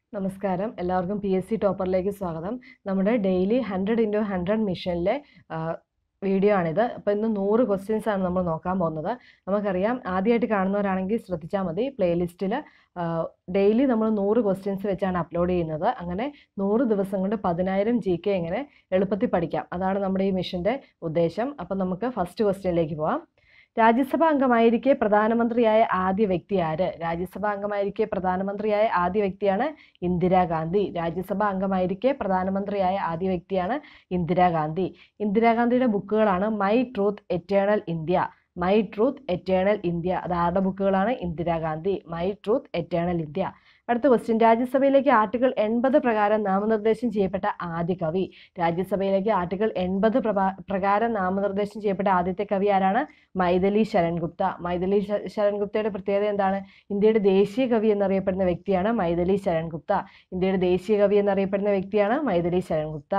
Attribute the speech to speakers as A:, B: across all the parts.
A: നമസ്കാരം എല്ലാവർക്കും P S C ടോപ്പറിലേക്ക് സ്വാഗതം നമ്മുടെ ഡെയിലി ഹൺഡ്രഡ് ഇൻറ്റു ഹൺഡ്രഡ് മിഷനിലെ വീഡിയോ ആണിത് അപ്പോൾ ഇന്ന് നൂറ് ക്വസ്റ്റ്യൻസ് ആണ് നമ്മൾ നോക്കാൻ പോകുന്നത് നമുക്കറിയാം ആദ്യമായിട്ട് കാണുന്നവരാണെങ്കിൽ ശ്രദ്ധിച്ചാൽ മതി പ്ലേലിസ്റ്റിൽ ഡെയിലി നമ്മൾ നൂറ് ക്വസ്റ്റ്യൻസ് വെച്ചാണ് അപ്ലോഡ് ചെയ്യുന്നത് അങ്ങനെ നൂറ് ദിവസം കൊണ്ട് പതിനായിരം ജി കെ എങ്ങനെ എളുപ്പത്തിൽ പഠിക്കാം അതാണ് നമ്മുടെ ഈ മിഷൻ്റെ ഉദ്ദേശം അപ്പം നമുക്ക് ഫസ്റ്റ് ക്വസ്റ്റ്യനിലേക്ക് പോവാം രാജ്യസഭാ അംഗമായിരിക്കെ പ്രധാനമന്ത്രിയായ ആദ്യ വ്യക്തി ആര് രാജ്യസഭാ അംഗമായിരിക്കെ പ്രധാനമന്ത്രിയായ ആദ്യ വ്യക്തിയാണ് ഇന്ദിരാഗാന്ധി രാജ്യസഭാ അംഗമായിരിക്കെ പ്രധാനമന്ത്രിയായ ആദ്യ വ്യക്തിയാണ് ഇന്ദിരാഗാന്ധി ഇന്ദിരാഗാന്ധിയുടെ ബുക്കുകളാണ് my truth eternal India my truth eternal India അത് ആരുടെ ബുക്കുകളാണ് Indira Gandhi my truth eternal India അടുത്ത ക്വസ്റ്റ്യൻ രാജ്യസഭയിലേക്ക് ആർട്ടിക്കിൾ എൺപത് പ്രകാരം നാമനിർദ്ദേശം ചെയ്യപ്പെട്ട ആദ്യ കവി രാജ്യസഭയിലേക്ക് ആർട്ടിക്കിൾ എൺപത് പ്രകാരം നാമനിർദ്ദേശം ചെയ്യപ്പെട്ട ആദ്യത്തെ കവി ആരാണ് മൈഥിലി ശരൺ ഗുപ്ത മൈഥിലി ശരൺ ഗുപ്തയുടെ പ്രത്യേകത എന്താണ് ഇന്ത്യയുടെ ദേശീയ കവി എന്നറിയപ്പെടുന്ന വ്യക്തിയാണ് മൈഥിലി ശരൺ ഗുപ്ത ഇന്ത്യയുടെ ദേശീയ കവി എന്നറിയപ്പെടുന്ന വ്യക്തിയാണ് മൈഥിലി ശരൺ ഗുപ്ത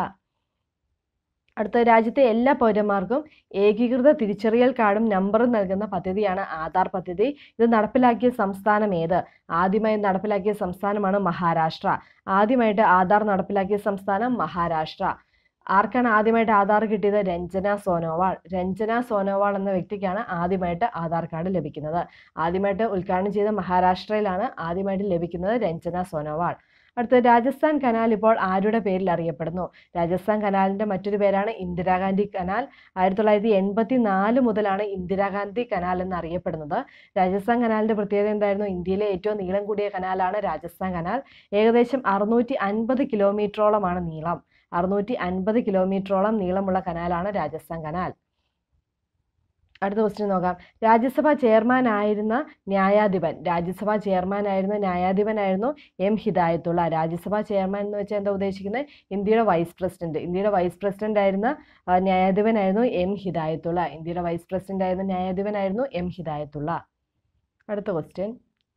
A: അടുത്ത രാജ്യത്തെ എല്ലാ പൗരന്മാർക്കും ഏകീകൃത തിരിച്ചറിയൽ കാർഡും നമ്പറും നൽകുന്ന പദ്ധതിയാണ് ആധാർ പദ്ധതി ഇത് നടപ്പിലാക്കിയ സംസ്ഥാനം ഏത് ആദ്യമായി നടപ്പിലാക്കിയ സംസ്ഥാനമാണ് മഹാരാഷ്ട്ര ആദ്യമായിട്ട് ആധാർ നടപ്പിലാക്കിയ സംസ്ഥാനം മഹാരാഷ്ട്ര ആർക്കാണ് ആദ്യമായിട്ട് ആധാർ കിട്ടിയത് രഞ്ജന സോനോവാൾ രഞ്ജന സോനോവാൾ എന്ന വ്യക്തിക്കാണ് ആദ്യമായിട്ട് ആധാർ കാർഡ് ലഭിക്കുന്നത് ആദ്യമായിട്ട് ഉദ്ഘാടനം ചെയ്ത മഹാരാഷ്ട്രയിലാണ് ആദ്യമായിട്ട് ലഭിക്കുന്നത് രഞ്ജന സോനോവാൾ അടുത്ത രാജസ്ഥാൻ കനാൽ ഇപ്പോൾ ആരുടെ പേരിൽ അറിയപ്പെടുന്നു രാജസ്ഥാൻ കനാലിന്റെ മറ്റൊരു പേരാണ് ഇന്ദിരാഗാന്ധി കനാൽ ആയിരത്തി തൊള്ളായിരത്തി എൺപത്തി നാല് മുതലാണ് ഇന്ദിരാഗാന്ധി കനാൽ എന്ന് അറിയപ്പെടുന്നത് രാജസ്ഥാൻ കനാലിന്റെ പ്രത്യേകത എന്തായിരുന്നു ഇന്ത്യയിലെ ഏറ്റവും നീളം കൂടിയ കനാലാണ് രാജസ്ഥാൻ കനാൽ ഏകദേശം അറുന്നൂറ്റി അൻപത് കിലോമീറ്ററോളമാണ് നീളം അറുന്നൂറ്റി അൻപത് കിലോമീറ്ററോളം നീളമുള്ള കനാലാണ് രാജസ്ഥാൻ കനാൽ അടുത്ത ക്വസ്റ്റ്യൻ നോക്കാം രാജ്യസഭാ ചെയർമാൻ ആയിരുന്ന ന്യായാധിപൻ രാജ്യസഭാ ചെയർമാൻ ആയിരുന്ന ന്യായാധിപനായിരുന്നു എം ഹിദായത്തുള്ള രാജ്യസഭാ ചെയർമാൻ എന്ന് വെച്ചാൽ എന്താ ഉദ്ദേശിക്കുന്നത് ഇന്ത്യയുടെ വൈസ് പ്രസിഡന്റ് ഇന്ത്യയുടെ വൈസ് പ്രസിഡന്റ് ആയിരുന്ന ന്യായാധിപനായിരുന്നു എം ഹിദായത്തുള്ള ഇന്ത്യയുടെ വൈസ് പ്രസിഡന്റ് ആയിരുന്ന ന്യായാധിപനായിരുന്നു എം ഹിദായത്തുള്ള അടുത്ത ക്വസ്റ്റ്യൻ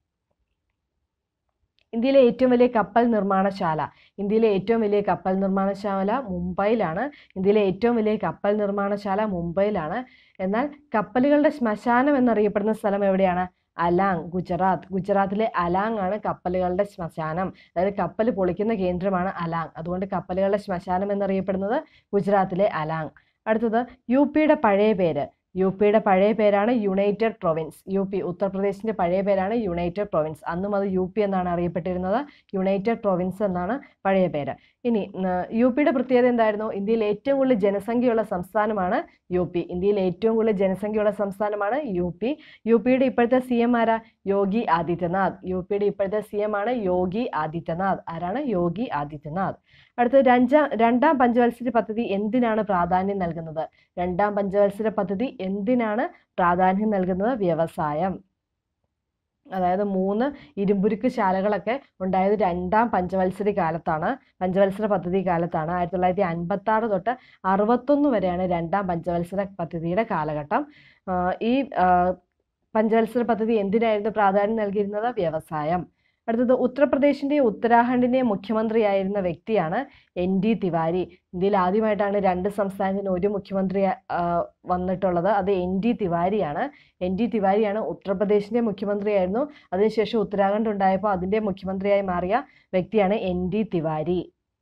A: ഇന്ത്യയിലെ ഏറ്റവും വലിയ കപ്പൽ നിർമ്മാണശാല ഇന്ത്യയിലെ ഏറ്റവും വലിയ കപ്പൽ നിർമ്മാണശാല മുംബൈയിലാണ് ഇന്ത്യയിലെ ഏറ്റവും വലിയ കപ്പൽ നിർമ്മാണശാല മുംബൈയിലാണ് എന്നാൽ കപ്പലുകളുടെ ശ്മശാനം എന്നറിയപ്പെടുന്ന സ്ഥലം എവിടെയാണ് അലാങ് ഗുജറാത്ത് ഗുജറാത്തിലെ അലാങ് ആണ് കപ്പലുകളുടെ ശ്മശാനം അതായത് കപ്പൽ പൊളിക്കുന്ന കേന്ദ്രമാണ് അലാങ് അതുകൊണ്ട് കപ്പലുകളുടെ ശ്മശാനം എന്നറിയപ്പെടുന്നത് ഗുജറാത്തിലെ അലാങ് അടുത്തത് യു പിയുടെ പഴയ പേര് യു പിയുടെ പഴയ പേരാണ് യുണൈറ്റഡ് പ്രൊവിൻസ് യു പി ഉത്തർപ്രദേശിന്റെ പഴയ പേരാണ് യുണൈറ്റഡ് പ്രൊവിൻസ് അന്നും അത് യു പി എന്നാണ് അറിയപ്പെട്ടിരുന്നത് യുണൈറ്റഡ് പ്രൊവിൻസ് എന്നാണ് പഴയ പേര് ഇനി യു പിയുടെ പ്രത്യേകത എന്തായിരുന്നു ഇന്ത്യയിൽ ഏറ്റവും കൂടുതൽ ജനസംഖ്യയുള്ള സംസ്ഥാനമാണ് യു പി ഇന്ത്യയിൽ ഏറ്റവും കൂടുതൽ ജനസംഖ്യയുള്ള സംസ്ഥാനമാണ് യു പി യു പിയുടെ ഇപ്പോഴത്തെ സി എം ആരാ യോഗി ആദിത്യനാഥ് യു പിയുടെ ഇപ്പോഴത്തെ സി എം ആണ് യോഗി ആദിത്യനാഥ് ആരാണ് യോഗി ആദിത്യനാഥ് അടുത്തത് രണ്ടാം രണ്ടാം പഞ്ചവത്സര പദ്ധതി എന്തിനാണ് പ്രാധാന്യം നൽകുന്നത് രണ്ടാം പഞ്ചവത്സര പദ്ധതി എന്തിനാണ് പ്രാധാന്യം നൽകുന്നത് വ്യവസായം അതായത് മൂന്ന് ഇരുമ്പുരുക്ക് ശാലകളൊക്കെ ഉണ്ടായത് രണ്ടാം പഞ്ചവത്സര കാലത്താണ് പഞ്ചവത്സര പദ്ധതി കാലത്താണ് ആയിരത്തി തൊള്ളായിരത്തി അൻപത്തി ആറ് തൊട്ട് അറുപത്തൊന്ന് വരെയാണ് രണ്ടാം പഞ്ചവത്സര പദ്ധതിയുടെ കാലഘട്ടം ഈ പഞ്ചവത്സര പദ്ധതി എന്തിനായിരുന്നു പ്രാധാന്യം നൽകിയിരുന്നത് വ്യവസായം അടുത്തത് ഉത്തർപ്രദേശിന്റെ ഉത്തരാഖണ്ഡിന്റെ മുഖ്യമന്ത്രിയായിരുന്ന വ്യക്തിയാണ് എൻ ഡി തിവാരി ഇന്ത്യയിൽ ആദ്യമായിട്ടാണ് രണ്ട് സംസ്ഥാനത്തിന് ഒരു മുഖ്യമന്ത്രി വന്നിട്ടുള്ളത് അത് എൻ ഡി തിവാരിയാണ് എൻ ഡി തിവാരിയാണ് ഉത്തർപ്രദേശിന്റെ മുഖ്യമന്ത്രിയായിരുന്നു അതിനുശേഷം ഉത്തരാഖണ്ഡ് ഉണ്ടായപ്പോൾ അതിന്റെ മുഖ്യമന്ത്രിയായി മാറിയ വ്യക്തിയാണ് എൻ ഡി തിവാരി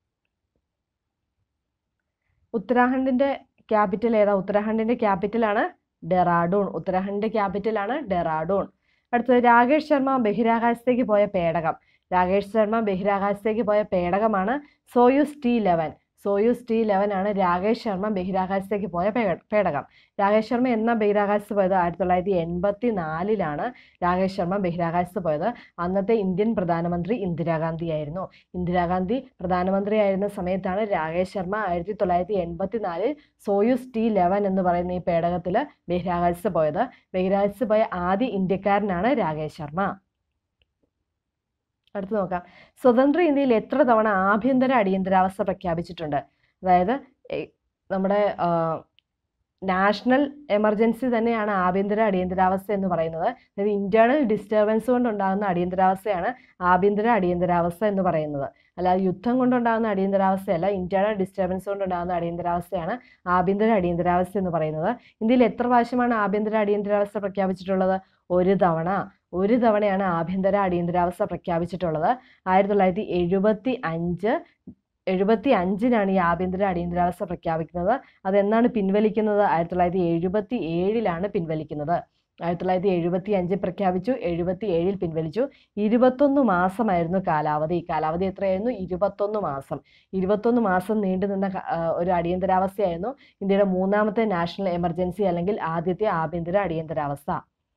A: ഉത്തരാഖണ്ഡിന്റെ ക്യാപിറ്റൽ ഏതാ ഉത്തരാഖണ്ഡിന്റെ ക്യാപിറ്റലാണ് ഡെറാഡൂൺ ഉത്തരാഖണ്ഡിന്റെ ക്യാപിറ്റലാണ് ഡെറാഡൂൺ അടുത്തത് രാകേഷ് ശർമ്മ ബഹിരാകാശത്തേക്ക് പോയ പേടകം രാകേഷ് ശർമ്മ ബഹിരാകാശത്തേക്ക് പോയ പേടകമാണ് Soyuz T eleven Soyuz T eleven ആണ് രാകേഷ് ശർമ്മ ബഹിരാകാശത്തേക്ക് പോയ പേടകം രാകേഷ് ശർമ്മ എന്ന ബഹിരാകാശത്ത് പോയത് ആയിരത്തി തൊള്ളായിരത്തി എൺപത്തി നാലിലാണ് രാകേഷ് ശർമ്മ ബഹിരാകാശത്ത് പോയത് അന്നത്തെ ഇന്ത്യൻ പ്രധാനമന്ത്രി ഇന്ദിരാഗാന്ധി ആയിരുന്നു ഇന്ദിരാഗാന്ധി പ്രധാനമന്ത്രി ആയിരുന്ന സമയത്താണ് രാകേഷ് ശർമ്മ ആയിരത്തി തൊള്ളായിരത്തി എൺപത്തി നാലിൽ സോയൂസ് ടി ലെവൻ എന്ന് പറയുന്ന ഈ പേടകത്തിൽ ബഹിരാകാശത്ത് പോയത് ബഹിരാകാശത്ത് പോയ ആദ്യ ഇന്ത്യക്കാരനാണ് രാകേഷ് ശർമ്മ അടുത്ത് നോക്കാം സ്വതന്ത്ര ഇന്ത്യയിൽ എത്ര തവണ ആഭ്യന്തര അടിയന്തരാവസ്ഥ പ്രഖ്യാപിച്ചിട്ടുണ്ട് അതായത് നമ്മുടെ നാഷണൽ എമർജൻസി തന്നെയാണ് ആഭ്യന്തര അടിയന്തരാവസ്ഥ എന്ന് പറയുന്നത് അതായത് ഇന്റേണൽ ഡിസ്റ്റർബൻസ് കൊണ്ടുണ്ടാകുന്ന അടിയന്തരാവസ്ഥയാണ് ആഭ്യന്തര അടിയന്തരാവസ്ഥ എന്ന് പറയുന്നത് അല്ലാതെ യുദ്ധം കൊണ്ടുണ്ടാകുന്ന അടിയന്തരാവസ്ഥയല്ല ഇന്റേണൽ ഡിസ്റ്റർബൻസ് കൊണ്ടുണ്ടാകുന്ന അടിയന്തരാവസ്ഥയാണ് ആഭ്യന്തര അടിയന്തരാവസ്ഥ എന്ന് പറയുന്നത് ഇന്ത്യയിൽ എത്ര പ്രാവശ്യമാണ് ആഭ്യന്തര അടിയന്തരാവസ്ഥ പ്രഖ്യാപിച്ചിട്ടുള്ളത് ഒരു തവണ ഒരു തവണയാണ് ആഭ്യന്തര അടിയന്തരാവസ്ഥ പ്രഖ്യാപിച്ചിട്ടുള്ളത് ആയിരത്തി തൊള്ളായിരത്തി എഴുപത്തി അഞ്ച് എഴുപത്തി അഞ്ചിനാണ് ഈ ആഭ്യന്തര അടിയന്തരാവസ്ഥ പ്രഖ്യാപിക്കുന്നത് അതെന്നാണ് പിൻവലിക്കുന്നത് ആയിരത്തി തൊള്ളായിരത്തി എഴുപത്തി ഏഴിലാണ് പിൻവലിക്കുന്നത് ആയിരത്തി തൊള്ളായിരത്തി എഴുപത്തി അഞ്ചിൽ പ്രഖ്യാപിച്ചു എഴുപത്തി ഏഴിൽ പിൻവലിച്ചു ഇരുപത്തൊന്ന് മാസമായിരുന്നു കാലാവധി കാലാവധി എത്രയായിരുന്നു ഇരുപത്തൊന്ന് മാസം ഇരുപത്തൊന്ന് മാസം നീണ്ടു നിന്ന ക- ആ, ഒരു അടിയന്തരാവസ്ഥയായിരുന്നു ഇന്ത്യയുടെ മൂന്നാമത്തെ നാഷണൽ എമർജൻസി അല്ലെങ്കിൽ ആദ്യത്തെ ആഭ്യന്തര അടിയന്തരാവസ്ഥ